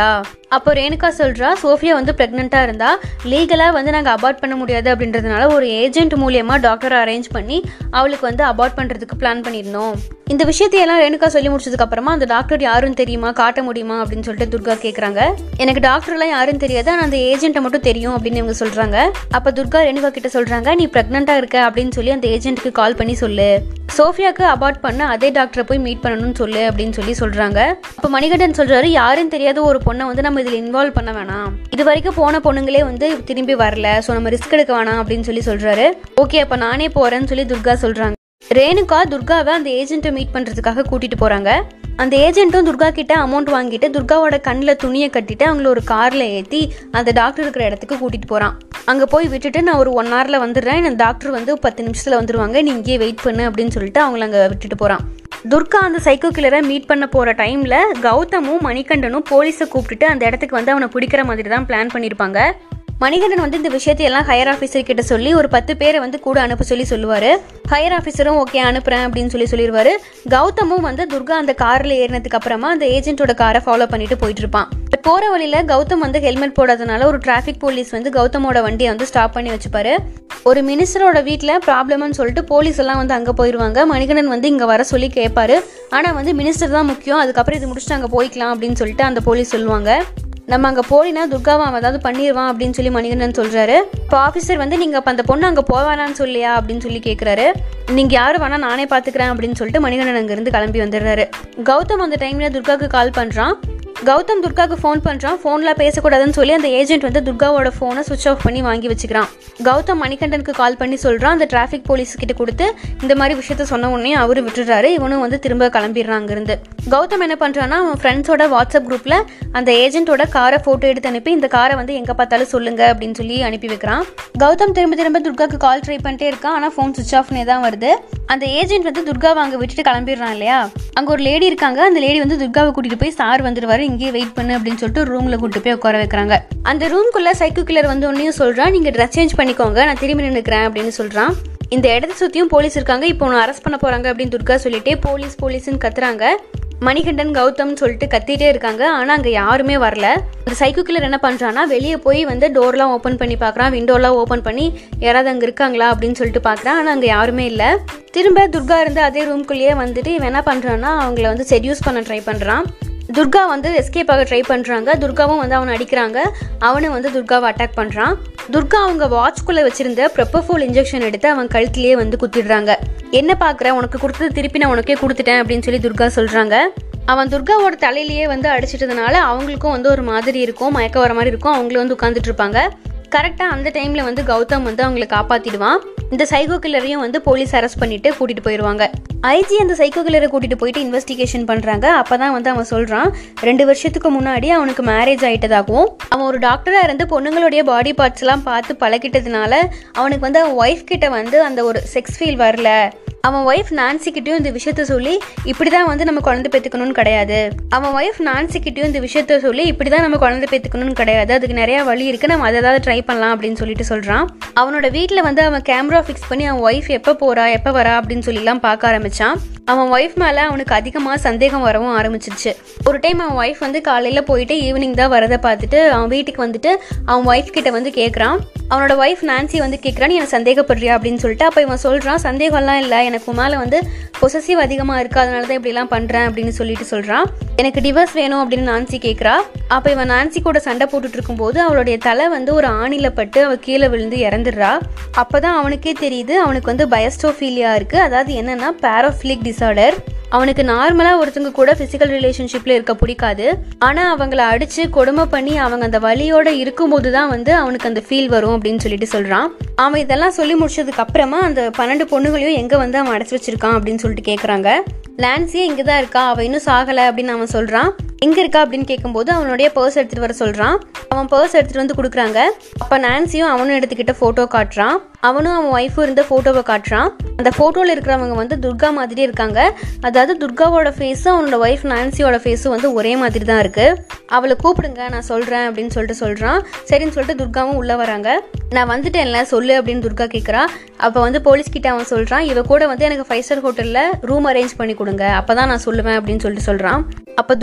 அப்போ ரேணுகா சொல்றா சோஃபியா வந்து ப்ரெக்னெண்ட்டாக இருந்தா லீகலாக வந்து நாங்கள் அபார்ட் பண்ண முடியாது அப்படின்றதுனால ஒரு ஏஜென்ட் மூலியமா டாக்டரை அரேஞ்ச் பண்ணி அவளுக்கு வந்து அபார்ட் பண்ணுறதுக்கு பிளான் பண்ணியிருந்தோம் இந்த விஷயத்தையெல்லாம் ரேணுகா சொல்லி முடிச்சதுக்கு அப்புறமா அந்த டாக்டர் யாரும் தெரியுமா காட்ட முடியுமா அப்படின்னு சொல்லிட்டு துர்கா கேட்குறாங்க எனக்கு டாக்டர்லாம் யாரும் தெரியாது ஆனால் அந்த ஏஜென்ட்டை மட்டும் தெரியும் அப்படின்னு இவங்க சொல்றாங்க அப்போ துர்கா ரேணுகா கிட்ட சொல்றாங்க நீ ப்ரெக்னெண்ட்டாக இருக்க அப்படின்னு சொல்லி அந்த ஏஜென்ட்டுக்கு கால் பண்ணி சொல்லு சோஃபியாக்கு அபார்ட் பண்ண அதே டாக்டரை போய் மீட் பண்ணணும்னு சொல்லு அப்படின்னு சொல்லி சொல்றாங்க அப்போ மணிகண்டன் சொல்றாரு யாரும் தெரியாத ஒரு பொண்ணை வந்து நம்ம இதில் இன்வால்வ் பண்ண வேணாம் இது வரைக்கும் போன பொண்ணுங்களே வந்து திரும்பி வரல ஸோ நம்ம ரிஸ்க் எடுக்க வேணாம் அப்படின்னு சொல்லி சொல்றாரு ஓகே அப்போ நானே போறேன்னு சொல்லி துர்கா சொல்றாங்க ரேணுகா துர்காவை அந்த ஏஜென்ட்டை மீட் பண்றதுக்காக கூட்டிட்டு போறாங்க அந்த ஏஜென்ட்டும் துர்கா கிட்ட அமௌண்ட் வாங்கிட்டு துர்காவோட கண்ணில் துணியை கட்டிட்டு அவங்கள ஒரு கார்ல ஏற்றி அந்த டாக்டர் இருக்கிற இடத்துக்கு கூட்டிட்டு போறான் அங்க போய் விட்டுட்டு நான் ஒரு ஒன் ஹவர்ல வந்துடுறேன் இந்த டாக்டர் வந்து பத்து நிமிஷத்துல வந்துருவாங்க நீ இங்கேயே வெயிட் பண்ணு அப்படின்னு சொல்லிட்டு அவங்கள அங்க விட்டுட்டு போறான் துர்கா அந்த சைக்கோ கில்லரை மீட் பண்ண போற டைம்ல கௌதமும் மணிகண்டனும் போலீஸை கூப்பிட்டுட்டு அந்த இடத்துக்கு வந்து அவனை பிடிக்கிற மாதிரி தான் பிளான் பண்ணியிருப்பாங்க மணிகண்டன் வந்து இந்த விஷயத்தை எல்லாம் ஹையர் ஆஃபீஸர் கிட்ட சொல்லி ஒரு பத்து பேரை வந்து கூட அனுப்ப சொல்லி சொல்லுவாரு ஹையர் ஆஃபீஸரும் ஓகே அனுப்புறேன் அப்படின்னு சொல்லி சொல்லிடுவாரு கௌதமும் வந்து துர்கா அந்த கார்ல ஏறினதுக்கு அப்புறமா அந்த ஏஜென்ட்டோட காரை ஃபாலோ பண்ணிட்டு போயிட்டு இருப்பான் போற வழியில கௌதம் வந்து ஹெல்மெட் போடாதனால ஒரு டிராஃபிக் போலீஸ் வந்து கௌதமோட வண்டியை வந்து ஸ்டாப் பண்ணி வச்சுப்பாரு ஒரு மினிஸ்டரோட வீட்டில் ப்ராப்ளம்னு சொல்லிட்டு போலீஸ் எல்லாம் வந்து அங்கே போயிடுவாங்க மணிகண்டன் வந்து இங்கே வர சொல்லி கேட்பாரு ஆனால் வந்து மினிஸ்டர் தான் முக்கியம் அதுக்கப்புறம் இது முடிச்சுட்டு அங்கே போய்க்கலாம் அப்படின்னு சொல்லிட்டு அந்த போலீஸ் சொல்லுவாங்க நம்ம அங்கே போலினா துர்காவை அவன் ஏதாவது பண்ணிடுவான் அப்படின்னு சொல்லி மணிகண்டன் சொல்கிறாரு இப்போ ஆஃபீஸர் வந்து நீங்கள் அப்போ அந்த பொண்ணு அங்கே போவானான்னு சொல்லியா அப்படின்னு சொல்லி கேட்குறாரு நீங்கள் யார் வேணா நானே பார்த்துக்கிறேன் அப்படின்னு சொல்லிட்டு மணிகண்டன் அங்கேருந்து கிளம்பி வந்துடுறாரு கௌதம் அந்த டைமில் துர்காவுக்கு கால் பண்ணுறான் கௌதம் துர்காவுக்கு ஃபோன் பண்ணுறான் ஃபோனில் பேசக்கூடாதுன்னு சொல்லி அந்த ஏஜென்ட் வந்து துர்காவோட ஃபோனை சுவிச் ஆஃப் பண்ணி வாங்கி வச்சுக்கிறான் கௌதம் மணிகண்டனுக்கு கால் பண்ணி சொல்கிறான் அந்த டிராஃபிக் போலீஸ் கிட்ட கொடுத்து இந்த மாதிரி விஷயத்த சொன்ன உடனே அவரு விட்டுறாரு இவனும் வந்து திரும்ப கிளம்பிடுறான் அங்கேருந்து கௌதம் என்ன பண்ணுறான்னா அவன் ஃப்ரெண்ட்ஸோட வாட்ஸ்அப் குரூப்பில் அந்த ஏஜென்ட்டோட காரை ஃபோட்டோ எடுத்து அனுப்பி இந்த காரை வந்து எங்கே பார்த்தாலும் சொல்லுங்க அப்படின்னு சொல்லி அனுப்பி வைக்கிறான் கௌதம் திரும்ப திரும்ப துர்காவுக்கு கால் ட்ரை பண்ணிட்டே இருக்கான் ஆனால் ஃபோன் சுவிச் ஆஃப்னே தான் வருது அந்த ஏஜென்ட் வந்து துர்காவை அங்கே விட்டுட்டு கிளம்பிடுறான் இல்லையா அங்கே ஒரு லேடி இருக்காங்க அந்த லேடி வந்து துர்காவை கூட்டிட்டு போய் சார் வந்துருவாரு இங்கேயே வெயிட் பண்ணு அப்படின்னு சொல்லிட்டு ரூம்ல கூட்டிட்டு போய் உட்கார வைக்கிறாங்க அந்த ரூம்குள்ள சைக்கோ கில்லர் வந்து ஒன்னையும் சொல்றான் நீங்க ட்ரெஸ் சேஞ்ச் பண்ணிக்கோங்க நான் திரும்பி நின்னுக்கிறேன் அப்படின்னு சொல்றான் இந்த இடத்த சுத்தியும் போலீஸ் இருக்காங்க இப்போ உன்னை அரெஸ்ட் பண்ண போறாங்க அப்படின்னு துர்கா சொல்லிட்டே போலீஸ் போலீஸ்னு கத்துறாங்க மணிகண்டன் கௌதம்னு சொல்லிட்டு கத்திட்டே இருக்காங்க ஆனால் அங்கே யாருமே வரல அந்த சைக்கோ கில்லர் என்ன பண்ணுறான்னா வெளியே போய் வந்து டோர்லாம் ஓப்பன் பண்ணி பார்க்குறான் விண்டோலாம் ஓப்பன் பண்ணி யாராவது அங்கே இருக்காங்களா அப்படின்னு சொல்லிட்டு பார்க்குறான் ஆனால் அங்கே யாருமே இல்லை திரும்ப துர்கா இருந்து அதே ரூம்குள்ளேயே வந்துட்டு இவன் என்ன பண்ணுறான்னா அவங்கள வந்து செட்யூஸ் பண்ண ட்ரை பண்ணுறான் துர்கா வந்து எஸ்கேப் ஆக ட்ரை பண்ணுறாங்க துர்காவும் வந்து அவனை அடிக்கிறாங்க அவனும் வந்து துர்காவை அட்டாக் பண்ணுறான் துர்கா அவங்க வாட்ச்குள்ளே வச்சிருந்த ப்ரெப்பஃபோல் இன்ஜெக்ஷன் எடுத்து அவன் கழுத்திலேயே வந்து குத்திடுறாங்க என்ன பார்க்குற உனக்கு கொடுத்தது திருப்பி நான் உனக்கே கொடுத்துட்டேன் அப்படின்னு சொல்லி துர்கா சொல்கிறாங்க அவன் துர்காவோட தலையிலேயே வந்து அடிச்சிட்டதுனால அவங்களுக்கும் வந்து ஒரு மாதிரி இருக்கும் மயக்க வர மாதிரி இருக்கும் அவங்களும் வந்து உட்காந்துட்டு இருப்பாங்க கரெக்டாக அந்த டைமில் வந்து கௌதம் வந்து அவங்களை காப்பாற்றிடுவான் இந்த சைக்கோ கில்லரையும் வந்து போலீஸ் அரெஸ்ட் பண்ணிட்டு கூட்டிட்டு போயிடுவாங்க ஐஜி அந்த சைக்கோ கில்லரை கூட்டிட்டு போயிட்டு இன்வெஸ்டிகேஷன் பண்றாங்க அப்பதான் வந்து அவன் சொல்றான் ரெண்டு வருஷத்துக்கு முன்னாடி அவனுக்கு மேரேஜ் ஆயிட்டதாகவும் அவன் ஒரு டாக்டரா இருந்து பொண்ணுங்களுடைய பாடி பார்ட்ஸ் எல்லாம் பார்த்து பழகிட்டதுனால அவனுக்கு வந்து அவன் ஒய்ஃப் கிட்ட வந்து அந்த ஒரு செக்ஸ் ஃபீல் வரல அவன் ஒய்ஃப் நான்சி கிட்டயும் இந்த விஷயத்த சொல்லி இப்படிதான் வந்து நம்ம குழந்தை பெற்றுக்கணும்னு கிடையாது அவன் ஒய்ஃப் நான்சி கிட்டயும் இந்த விஷயத்த சொல்லி இப்படிதான் நம்ம குழந்தை பெற்றுக்கணும்னு கிடையாது அதுக்கு நிறைய வழி இருக்கு நம்ம அதை ஏதாவது ட்ரை பண்ணலாம் அப்படின்னு சொல்லிட்டு சொல்றான் அவனோட வீட்டில் வந்து அவன் கேமரா ஃபிக்ஸ் பண்ணி அவன் ஒய்ஃப் எப்போ போறா எப்போ வரா அப்படின்னு சொல்லிலாம் பார்க்க ஆரம்பிச்சான் அவன் ஒய்ஃப் மேலே அவனுக்கு அதிகமாக சந்தேகம் வரவும் ஆரம்பிச்சிருச்சு ஒரு டைம் அவன் ஒய்ஃப் வந்து காலையில் போயிட்டு ஈவினிங் தான் வரதை பார்த்துட்டு அவன் வீட்டுக்கு வந்துட்டு அவன் ஒய்ஃப் கிட்ட வந்து கேட்குறான் அவனோட ஒய்ஃப் நான்சி வந்து கேட்குறான் நீ எனக்கு சந்தேகப்படுறியா அப்படின்னு சொல்லிட்டு அப்போ இவன் சொல்கிறான் சந்தேகம்லாம் இல்லை எனக்கு உன் மேலே வந்து பொசசிவ் அதிகமாக இருக்கு அதனால தான் இப்படிலாம் பண்ணுறேன் அப்படின்னு சொல்லிட்டு சொல்கிறான் எனக்கு டிவோர்ஸ் வேணும் அப்படின்னு நான்சி கேட்குறா அப்போ இவன் நான்சி கூட சண்டை போட்டுட்டு இருக்கும்போது அவளுடைய தலை வந்து ஒரு ஆணில பட்டு அவள் கீழே விழுந்து இறந்துடுறா அப்போ தான் அவனுக்கே தெரியுது அவனுக்கு வந்து பயஸ்டோஃபீலியா இருக்குது அதாவது என்னன்னா பேரோஃபிலிக் டிசார்டர் அவனுக்கு நார்மலாக ஒருத்தங்க கூட ஃபிசிக்கல் ரிலேஷன்ஷிப்பில் இருக்க பிடிக்காது ஆனால் அவங்கள அடித்து கொடுமை பண்ணி அவங்க அந்த வலியோட இருக்கும்போது தான் வந்து அவனுக்கு அந்த ஃபீல் வரும் அப்படின்னு சொல்லிட்டு சொல்கிறான் அவன் இதெல்லாம் சொல்லி முடிச்சதுக்கு அப்புறமா அந்த பன்னெண்டு பொண்ணுகளையும் எங்கே வந்து அவன் அடைச்சி வச்சிருக்கான் அப்படின்னு சொல்லிட்டு கேட்குறாங்க லான்சியே இங்கே தான் இருக்கா அவள் இன்னும் சாகலை அப்படின்னு அவன் சொல்கிறான் எங்கே இருக்கா அப்படின்னு கேட்கும்போது அவனுடைய பர்ஸ் எடுத்துகிட்டு வர சொல்கிறான் அவன் பர்ஸ் எடுத்துகிட்டு வந்து கொடுக்குறாங்க அப்போ நான்சியும் அவனும் எடுத்துக்கிட்ட ஃபோட்டோ காட்டுறான் அவனும் அவன் ஒய்ஃபும் இருந்த ஃபோட்டோவை காட்டுறான் அந்த ஃபோட்டோவில் இருக்கிறவங்க வந்து துர்கா மாதிரியே இருக்காங்க அதாவது துர்காவோட ஃபேஸும் அவனோட ஒய்ஃப் நான்சியோட ஃபேஸும் வந்து ஒரே மாதிரி தான் இருக்குது அவளை கூப்பிடுங்க நான் சொல்கிறேன் அப்படின்னு சொல்லிட்டு சொல்கிறான் சரின்னு சொல்லிட்டு துர்காவும் உள்ளே வராங்க நான் வந்துட்டேன்ல சொல்லு அப்படின்னு துர்கா கேட்குறா அப்போ வந்து போலீஸ் கிட்ட அவன் சொல்கிறான் இவ கூட வந்து எனக்கு ஃபைவ் ஸ்டார் ஹோட்டலில் ரூம் அரேஞ்ச் பண்ணி கொடுங்க அப்போ தான் நான் சொல்லுவேன் அப்படின்னு சொல்லிட்டு சொல்கிறான் அப்போ துர்கா சொல்கிறா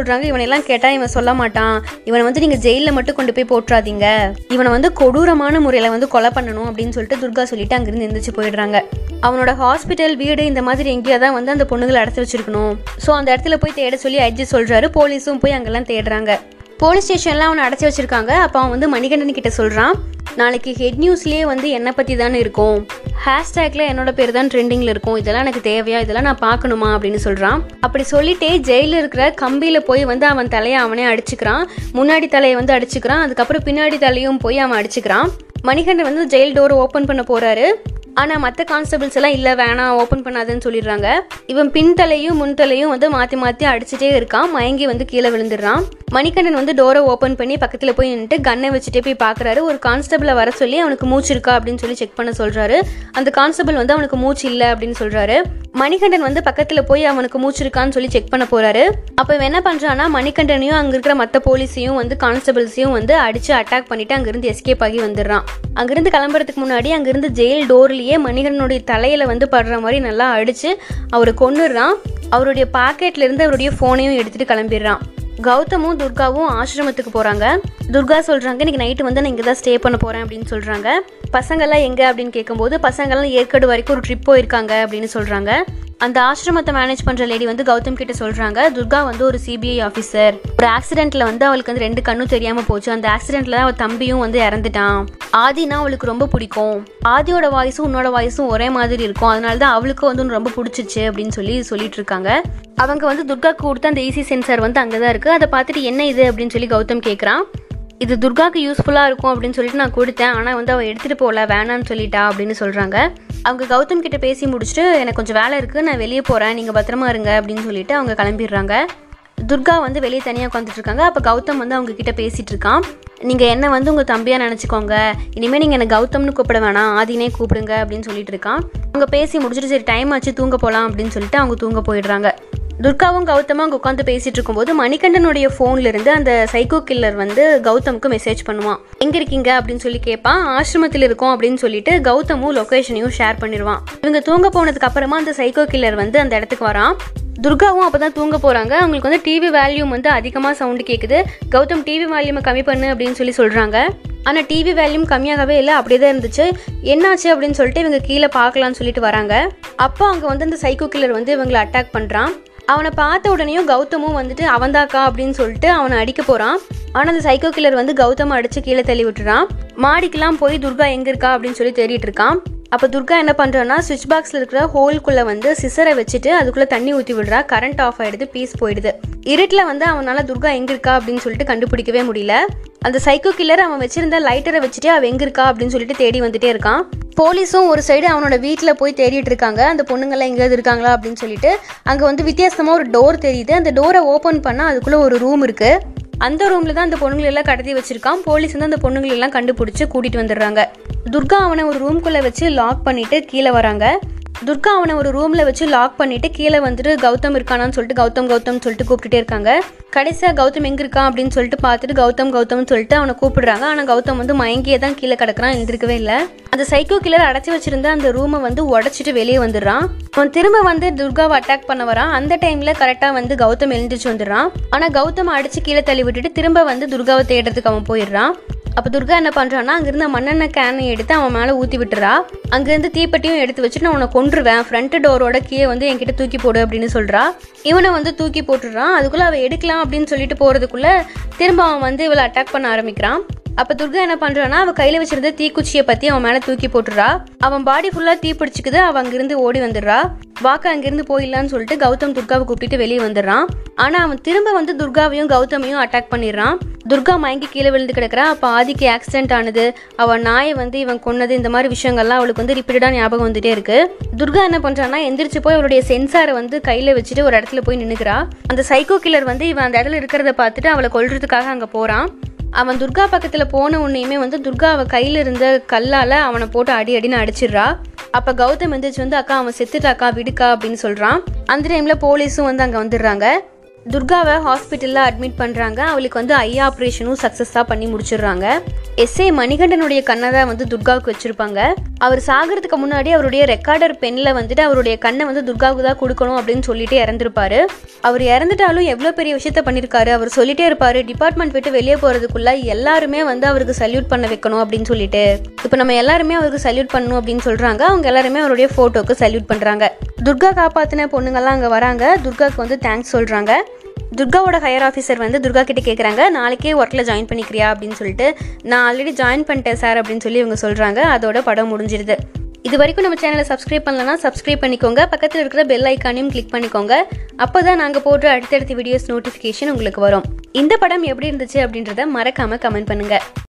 சொல்கிறாங்க இவனெல்லாம் கேட்டால் இவன் சொல்ல மாட்டான் இவனை வந்து நீங்கள் ஜெயிலில் மட்டும் கொண்டு போய் போட்டுறாதீங்க இவனை வந்து கொடூரமான முறையில் வந்து கொலை பண்ணணும் அப்படின்னு சொல்லிட்டு துர்கா சொல்லிட்டு அங்கிருந்து எந்திரிச்சு போயிடுறாங்க அவனோட ஹாஸ்பிட்டல் வீடு இந்த மாதிரி எங்கேயோ தான் வந்து அந்த பொண்ணுங்களை அடைச்சி வச்சிருக்கணும் ஸோ அந்த இடத்துல போய் தேட சொல்லி ஐஜி சொல்கிறாரு போலீஸும் போய் அங்கெல்லாம் தேடுறாங்க போலீஸ் ஸ்டேஷன்ல அவனை அடைச்சி வச்சிருக்காங்க அப்போ அவன் வந்து மணிகண்டன் கிட்ட சொல்கிறான் நாளைக்கு ஹெட் நியூஸ்லேயே வந்து என்னை பற்றி தானே இருக்கும் ஹேஷ்டேக்ல என்னோட பேர் தான் ட்ரெண்டிங்கில் இருக்கும் இதெல்லாம் எனக்கு தேவையா இதெல்லாம் நான் பார்க்கணுமா அப்படின்னு சொல்கிறான் அப்படி சொல்லிட்டே ஜெயிலில் இருக்கிற கம்பியில் போய் வந்து அவன் தலையை அவனே அடிச்சுக்கிறான் முன்னாடி தலையை வந்து அடிச்சுக்கிறான் அதுக்கப்புறம் பின்னாடி தலையும் போய் அவன் அடிச்சுக்கிறான் மணிகண்டன் வந்து ஜெயில் டோரை ஓப்பன் பண்ண போறாரு ஆனால் மற்ற கான்ஸ்டபிள்ஸ் எல்லாம் இல்லை வேணாம் ஓப்பன் பண்ணாதுன்னு சொல்லிடுறாங்க இவன் பின்தலையும் முன்தலையும் வந்து மாற்றி மாற்றி அடிச்சுட்டே இருக்கான் மயங்கி வந்து கீழே விழுந்துடுறான் மணிகண்டன் வந்து டோரை ஓப்பன் பண்ணி பக்கத்தில் போய் நின்றுட்டு கன்னை வச்சுட்டே போய் பார்க்குறாரு ஒரு கான்ஸ்டபிளை வர சொல்லி அவனுக்கு மூச்சு இருக்கா அப்படின்னு சொல்லி செக் பண்ண சொல்கிறாரு அந்த கான்ஸ்டபிள் வந்து அவனுக்கு மூச்சு இல்லை அப்படின்னு சொல்கிறாரு மணிகண்டன் வந்து பக்கத்தில் போய் அவனுக்கு மூச்சு இருக்கான்னு சொல்லி செக் பண்ண போறாரு அப்போ இவன் என்ன பண்ணுறான்னா மணிகண்டனையும் அங்கே இருக்கிற மற்ற போலீஸையும் வந்து கான்ஸ்டபிள்ஸையும் வந்து அடிச்சு அட்டாக் பண்ணிட்டு அங்கிருந்து எஸ்கேப் ஆகி வந்துடுறான் அங்கிருந்து கிளம்புறதுக்கு முன்னாடி அங்கிருந்து ஜெயில் டோர்லயே மணிகண்டனுடைய தலையில வந்து படுற மாதிரி நல்லா அடிச்சு அவரை கொன்னுடுறான் அவருடைய பாக்கெட்ல இருந்து அவருடைய ஃபோனையும் எடுத்துட்டு கிளம்பிடுறான் கௌதமும் துர்காவும் ஆசிரமத்துக்கு போறாங்க துர்கா சொல்றாங்க இன்னைக்கு நைட்டு வந்து நான் இங்கே தான் ஸ்டே பண்ண போறேன் அப்படின்னு சொல்றாங்க பசங்கெல்லாம் எங்க அப்படின்னு கேட்கும்போது பசங்கெல்லாம் ஏற்காடு வரைக்கும் ஒரு ட்ரிப் போயிருக்காங்க அப்படின்னு சொல்றாங்க அந்த ஆசிரமத்தை மேனேஜ் பண்ற லேடி வந்து கௌதம் கிட்ட சொல்றாங்க துர்கா வந்து ஒரு சிபிஐ ஆஃபீஸர் ஒரு ஆக்சிடென்ட்ல வந்து அவளுக்கு வந்து ரெண்டு கண்ணும் தெரியாம போச்சு அந்த ஆக்சிடென்ட்ல தான் அவள் தம்பியும் வந்து இறந்துட்டான் ஆதினா அவளுக்கு ரொம்ப பிடிக்கும் ஆதியோட வாய்ஸும் உன்னோட வாய்ஸும் ஒரே மாதிரி இருக்கும் அதனால தான் அவளுக்கு வந்து உன்னை ரொம்ப பிடிச்சிச்சு அப்படின்னு சொல்லி சொல்லிட்டு இருக்காங்க அவங்க வந்து துர்காக்கு கொடுத்த அந்த ஈசி சென்சார் வந்து அங்கே தான் இருக்கு அதை பார்த்துட்டு என்ன இது அப்படின்னு சொல்லி கௌதம் கேட்குறான் இது துர்காக்கு யூஸ்ஃபுல்லாக இருக்கும் அப்படின்னு சொல்லிட்டு நான் கொடுத்தேன் ஆனால் வந்து அவள் எடுத்துகிட்டு போகல வேணான்னு சொல்லிட்டா அப்படின்னு சொல்கிறாங்க அவங்க கௌதம் கிட்ட பேசி முடிச்சுட்டு எனக்கு கொஞ்சம் வேலை இருக்குது நான் வெளியே போகிறேன் நீங்கள் பத்திரமா இருங்க அப்படின்னு சொல்லிட்டு அவங்க கிளம்பிடுறாங்க துர்கா வந்து வெளியே தனியாக உட்காந்துட்டு இருக்காங்க அப்போ கௌதம் வந்து அவங்க கிட்ட பேசிட்டு இருக்கான் நீங்கள் என்ன வந்து உங்கள் தம்பியாக நினச்சிக்கோங்க இனிமேல் நீங்கள் என்ன கௌதம்னு கூப்பிட வேணாம் ஆதினே கூப்பிடுங்க அப்படின்னு சொல்லிட்டு இருக்கான் அவங்க பேசி முடிச்சுட்டு சரி டைம் ஆச்சு தூங்க போகலாம் அப்படின்னு சொல்லிட்டு அவங்க தூங்க போயிடுறாங்க துர்காவும் கௌதமும் அங்கே உட்காந்து பேசிட்டு இருக்கும்போது மணிகண்டனுடைய ஃபோன்ல இருந்து அந்த சைக்கோ கில்லர் வந்து கௌதமுக்கு மெசேஜ் பண்ணுவான் எங்க இருக்கீங்க அப்படின்னு சொல்லி கேட்பான் ஆசிரமத்தில் இருக்கோம் அப்படின்னு சொல்லிட்டு கௌதமும் லொகேஷனையும் ஷேர் பண்ணிடுவான் இவங்க தூங்க போனதுக்கு அப்புறமா அந்த சைக்கோ கில்லர் வந்து அந்த இடத்துக்கு வரான் துர்காவும் அப்பதான் தூங்க போறாங்க அவங்களுக்கு வந்து டிவி வேல்யூம் வந்து அதிகமாக சவுண்டு கேட்குது கௌதம் டிவி வேல்யூமை கம்மி பண்ணு அப்படின்னு சொல்லி சொல்றாங்க ஆனால் டிவி வேல்யூம் கம்மியாகவே இல்லை அப்படியே தான் இருந்துச்சு என்னாச்சு அப்படின்னு சொல்லிட்டு இவங்க கீழே பார்க்கலாம்னு சொல்லிட்டு வராங்க அப்போ அங்கே வந்து அந்த சைக்கோ கில்லர் வந்து இவங்களை அட்டாக் பண்ணுறான் அவனை பார்த்த உடனேயும் கௌதமும் வந்துட்டு அவன்தாக்கா அப்படின்னு சொல்லிட்டு அவனை அடிக்க போகிறான் ஆனால் அந்த சைக்கோ கில்லர் வந்து கௌதம் அடிச்சு கீழே தள்ளி விட்டுறான் மாடிக்கெல்லாம் போய் துர்கா எங்கே இருக்கா அப்படின்னு சொல்லி தேடிட்டு இருக்கான் அப்போ துர்கா என்ன பண்ணுறான்னா சுவிட்ச் பாக்ஸில் இருக்கிற ஹோல்குள்ளே வந்து சிசரை வச்சுட்டு அதுக்குள்ளே தண்ணி ஊற்றி விடுறா கரண்ட் ஆஃப் ஆயிடுது பீஸ் போயிடுது இருட்டில் வந்து அவனால் துர்கா எங்கே இருக்கா அப்படின்னு சொல்லிட்டு கண்டுபிடிக்கவே முடியல அந்த சைக்கோ கில்லர் அவன் வச்சிருந்த லைட்டரை வச்சுட்டு அவன் எங்கே இருக்கா அப்படின்னு சொல்லிட்டு தேடி வந்துட்டே இருக்கான் போலீஸும் ஒரு சைடு அவனோட வீட்டில் போய் தேடிட்டு இருக்காங்க அந்த பொண்ணுங்கள்லாம் எங்கேயாவது இருக்காங்களா அப்படின்னு சொல்லிட்டு அங்கே வந்து வித்தியாசமாக ஒரு டோர் தெரியுது அந்த டோரை ஓப்பன் பண்ணால் அதுக்குள்ளே ஒரு ரூம் இருக்குது அந்த ரூம்ல தான் அந்த பொண்ணுங்களை எல்லாம் கடத்தி வச்சிருக்கான் போலீஸ் வந்து அந்த பொண்ணுங்களை எல்லாம் கண்டுபிடிச்சு கூட்டிட்டு வந்துடுறாங்க துர்கா அவனை ஒரு ரூம்குள்ள வச்சு லாக் பண்ணிட்டு கீழே வராங்க துர்கா அவனை ஒரு ரூம்ல வச்சு லாக் பண்ணிட்டு கீழே வந்துட்டு கௌதம் இருக்கானான்னு சொல்லிட்டு கௌதம் கௌதம் சொல்லிட்டு கூப்பிட்டுட்டே இருக்காங்க கடைசியா கௌதம் எங்க இருக்கான் அப்படின்னு சொல்லிட்டு பார்த்துட்டு கௌதம் கௌதம்னு சொல்லிட்டு அவனை கூப்பிடுறாங்க ஆனா கௌதம் வந்து மயங்கியே தான் கீழே கிடக்குறான் எழுந்திருக்கவே இல்லை அந்த சைக்கோ கில்லர் அடைச்சி வச்சிருந்த அந்த ரூமை வந்து உடைச்சிட்டு வெளியே வந்துடுறான் அவன் திரும்ப வந்து துர்காவை அட்டாக் பண்ண வரான் அந்த டைம்ல கரெக்டா வந்து கௌதம் எழுந்திரிச்சு வந்துடுறான் ஆனா கௌதம் அடிச்சு கீழே தள்ளி விட்டுட்டு திரும்ப வந்து துர்காவை தேடுறதுக்கு அவன் போயிடுறான் அப்போ துர்கா என்ன பண்ணுறான்னா அங்கிருந்த மண்ணெண்ணெய் கேனை எடுத்து அவன் மேலே ஊற்றி விட்டுறா அங்கேருந்து தீப்பெட்டியும் எடுத்து வச்சுட்டு நான் உன்னை கொன்றுவேன் ஃப்ரண்ட் டோரோட கீழே வந்து என்கிட்ட தூக்கி போடு அப்படின்னு சொல்கிறா இவனை வந்து தூக்கி போட்டுடுறான் அதுக்குள்ளே அவள் எடுக்கலாம் அப்படின்னு சொல்லிட்டு போகிறதுக்குள்ளே திரும்ப அவன் வந்து இவளை அட்டாக் பண்ண ஆரம்பிக்கிறான் அப்போ துர்கா என்ன பண்ணுறான்னா அவள் கையில் வச்சிருந்த தீக்குச்சியை பற்றி அவன் மேலே தூக்கி போட்டுறா அவன் பாடி ஃபுல்லாக தீ பிடிச்சிக்குது அவள் அங்கிருந்து ஓடி வந்துடுறா வாக்க அங்கிருந்து போயிடலான்னு சொல்லிட்டு கௌதம் துர்காவை கூப்பிட்டு வெளியே வந்துடுறான் ஆனால் அவன் திரும்ப வந்து துர்காவையும் கௌதமையும் அட்டாக் பண்ணிடுறான் துர்கா மயங்கி கீழே விழுந்து கிடக்குறா அப்போ ஆதிக்கு ஆக்சிடென்ட் ஆனது அவன் நாயை வந்து இவன் கொன்னது இந்த மாதிரி விஷயங்கள்லாம் அவளுக்கு வந்து ரிப்பீட்டடாக ஞாபகம் வந்துட்டே இருக்கு துர்கா என்ன பண்ணுறான்னா எந்திரிச்சு போய் அவளுடைய சென்சாரை வந்து கையில் வச்சுட்டு ஒரு இடத்துல போய் நின்னுக்கிறா அந்த சைக்கோ கில்லர் வந்து இவன் அந்த இடத்துல இருக்கிறத பார்த்துட்டு அவளை கொல்றதுக்காக அங்கே போகிறான் அவன் துர்கா பக்கத்தில் போன உடனேயுமே வந்து துர்கா அவ கையில் இருந்த கல்லால் அவனை போட்டு அடி அடின்னு அடிச்சிடுறா அப்போ கௌதம் எந்திரிச்சு வந்து அக்கா அவன் செத்துட்டாக்கா விடுக்கா அப்படின்னு சொல்கிறான் அந்த டைமில் போலீஸும் வந்து அங்கே வந்துடுறாங்க துர்காவை ஹாஸ்பிட்டலில் அட்மிட் பண்ணுறாங்க அவளுக்கு வந்து ஐ ஆப்ரேஷனும் சக்ஸஸாக பண்ணி முடிச்சிடுறாங்க எஸ்ஏ மணிகண்டனுடைய கண்ணை தான் வந்து துர்காவுக்கு வச்சிருப்பாங்க அவர் சாகிறதுக்கு முன்னாடி அவருடைய ரெக்கார்டர் பென்ல வந்துட்டு அவருடைய கண்ணை வந்து துர்காவுக்கு தான் கொடுக்கணும் அப்படின்னு சொல்லிட்டு இறந்துருப்பாரு அவர் இறந்துட்டாலும் எவ்வளோ பெரிய விஷயத்த பண்ணியிருக்காரு அவர் சொல்லிட்டே இருப்பாரு டிபார்ட்மெண்ட் விட்டு வெளியே போறதுக்குள்ள எல்லாருமே வந்து அவருக்கு சல்யூட் பண்ண வைக்கணும் அப்படின்னு சொல்லிட்டு இப்போ நம்ம எல்லாருமே அவருக்கு சல்யூட் பண்ணணும் அப்படின்னு சொல்றாங்க அவங்க எல்லாருமே அவருடைய போட்டோக்கு சல்யூட் பண்றாங்க துர்கா காப்பாத்தின பொண்ணுங்கெல்லாம் அங்கே வராங்க துர்காக்கு வந்து தேங்க்ஸ் சொல்றாங்க துர்காவோட ஹையர் ஆஃபீஸர் வந்து துர்கா கிட்ட கேட்குறாங்க நாளைக்கே ஒர்க்கில் ஜாயின் பண்ணிக்கிறியா அப்படின்னு சொல்லிட்டு நான் ஆல்ரெடி ஜாயின் பண்ணிட்டேன் சார் அப்படின்னு சொல்லி இவங்க சொல்கிறாங்க அதோட படம் முடிஞ்சிருது இது வரைக்கும் நம்ம சேனலை சப்ஸ்கிரைப் பண்ணலன்னா சப்ஸ்கிரைப் பண்ணிக்கோங்க பக்கத்தில் இருக்கிற பெல் ஐக்கானையும் கிளிக் பண்ணிக்கோங்க அப்போ தான் நாங்கள் போடுற அடுத்தடுத்த வீடியோஸ் நோட்டிஃபிகேஷன் உங்களுக்கு வரும் இந்த படம் எப்படி இருந்துச்சு அப்படின்றத மறக்காமல் கமெண்ட் பண்ணுங்கள்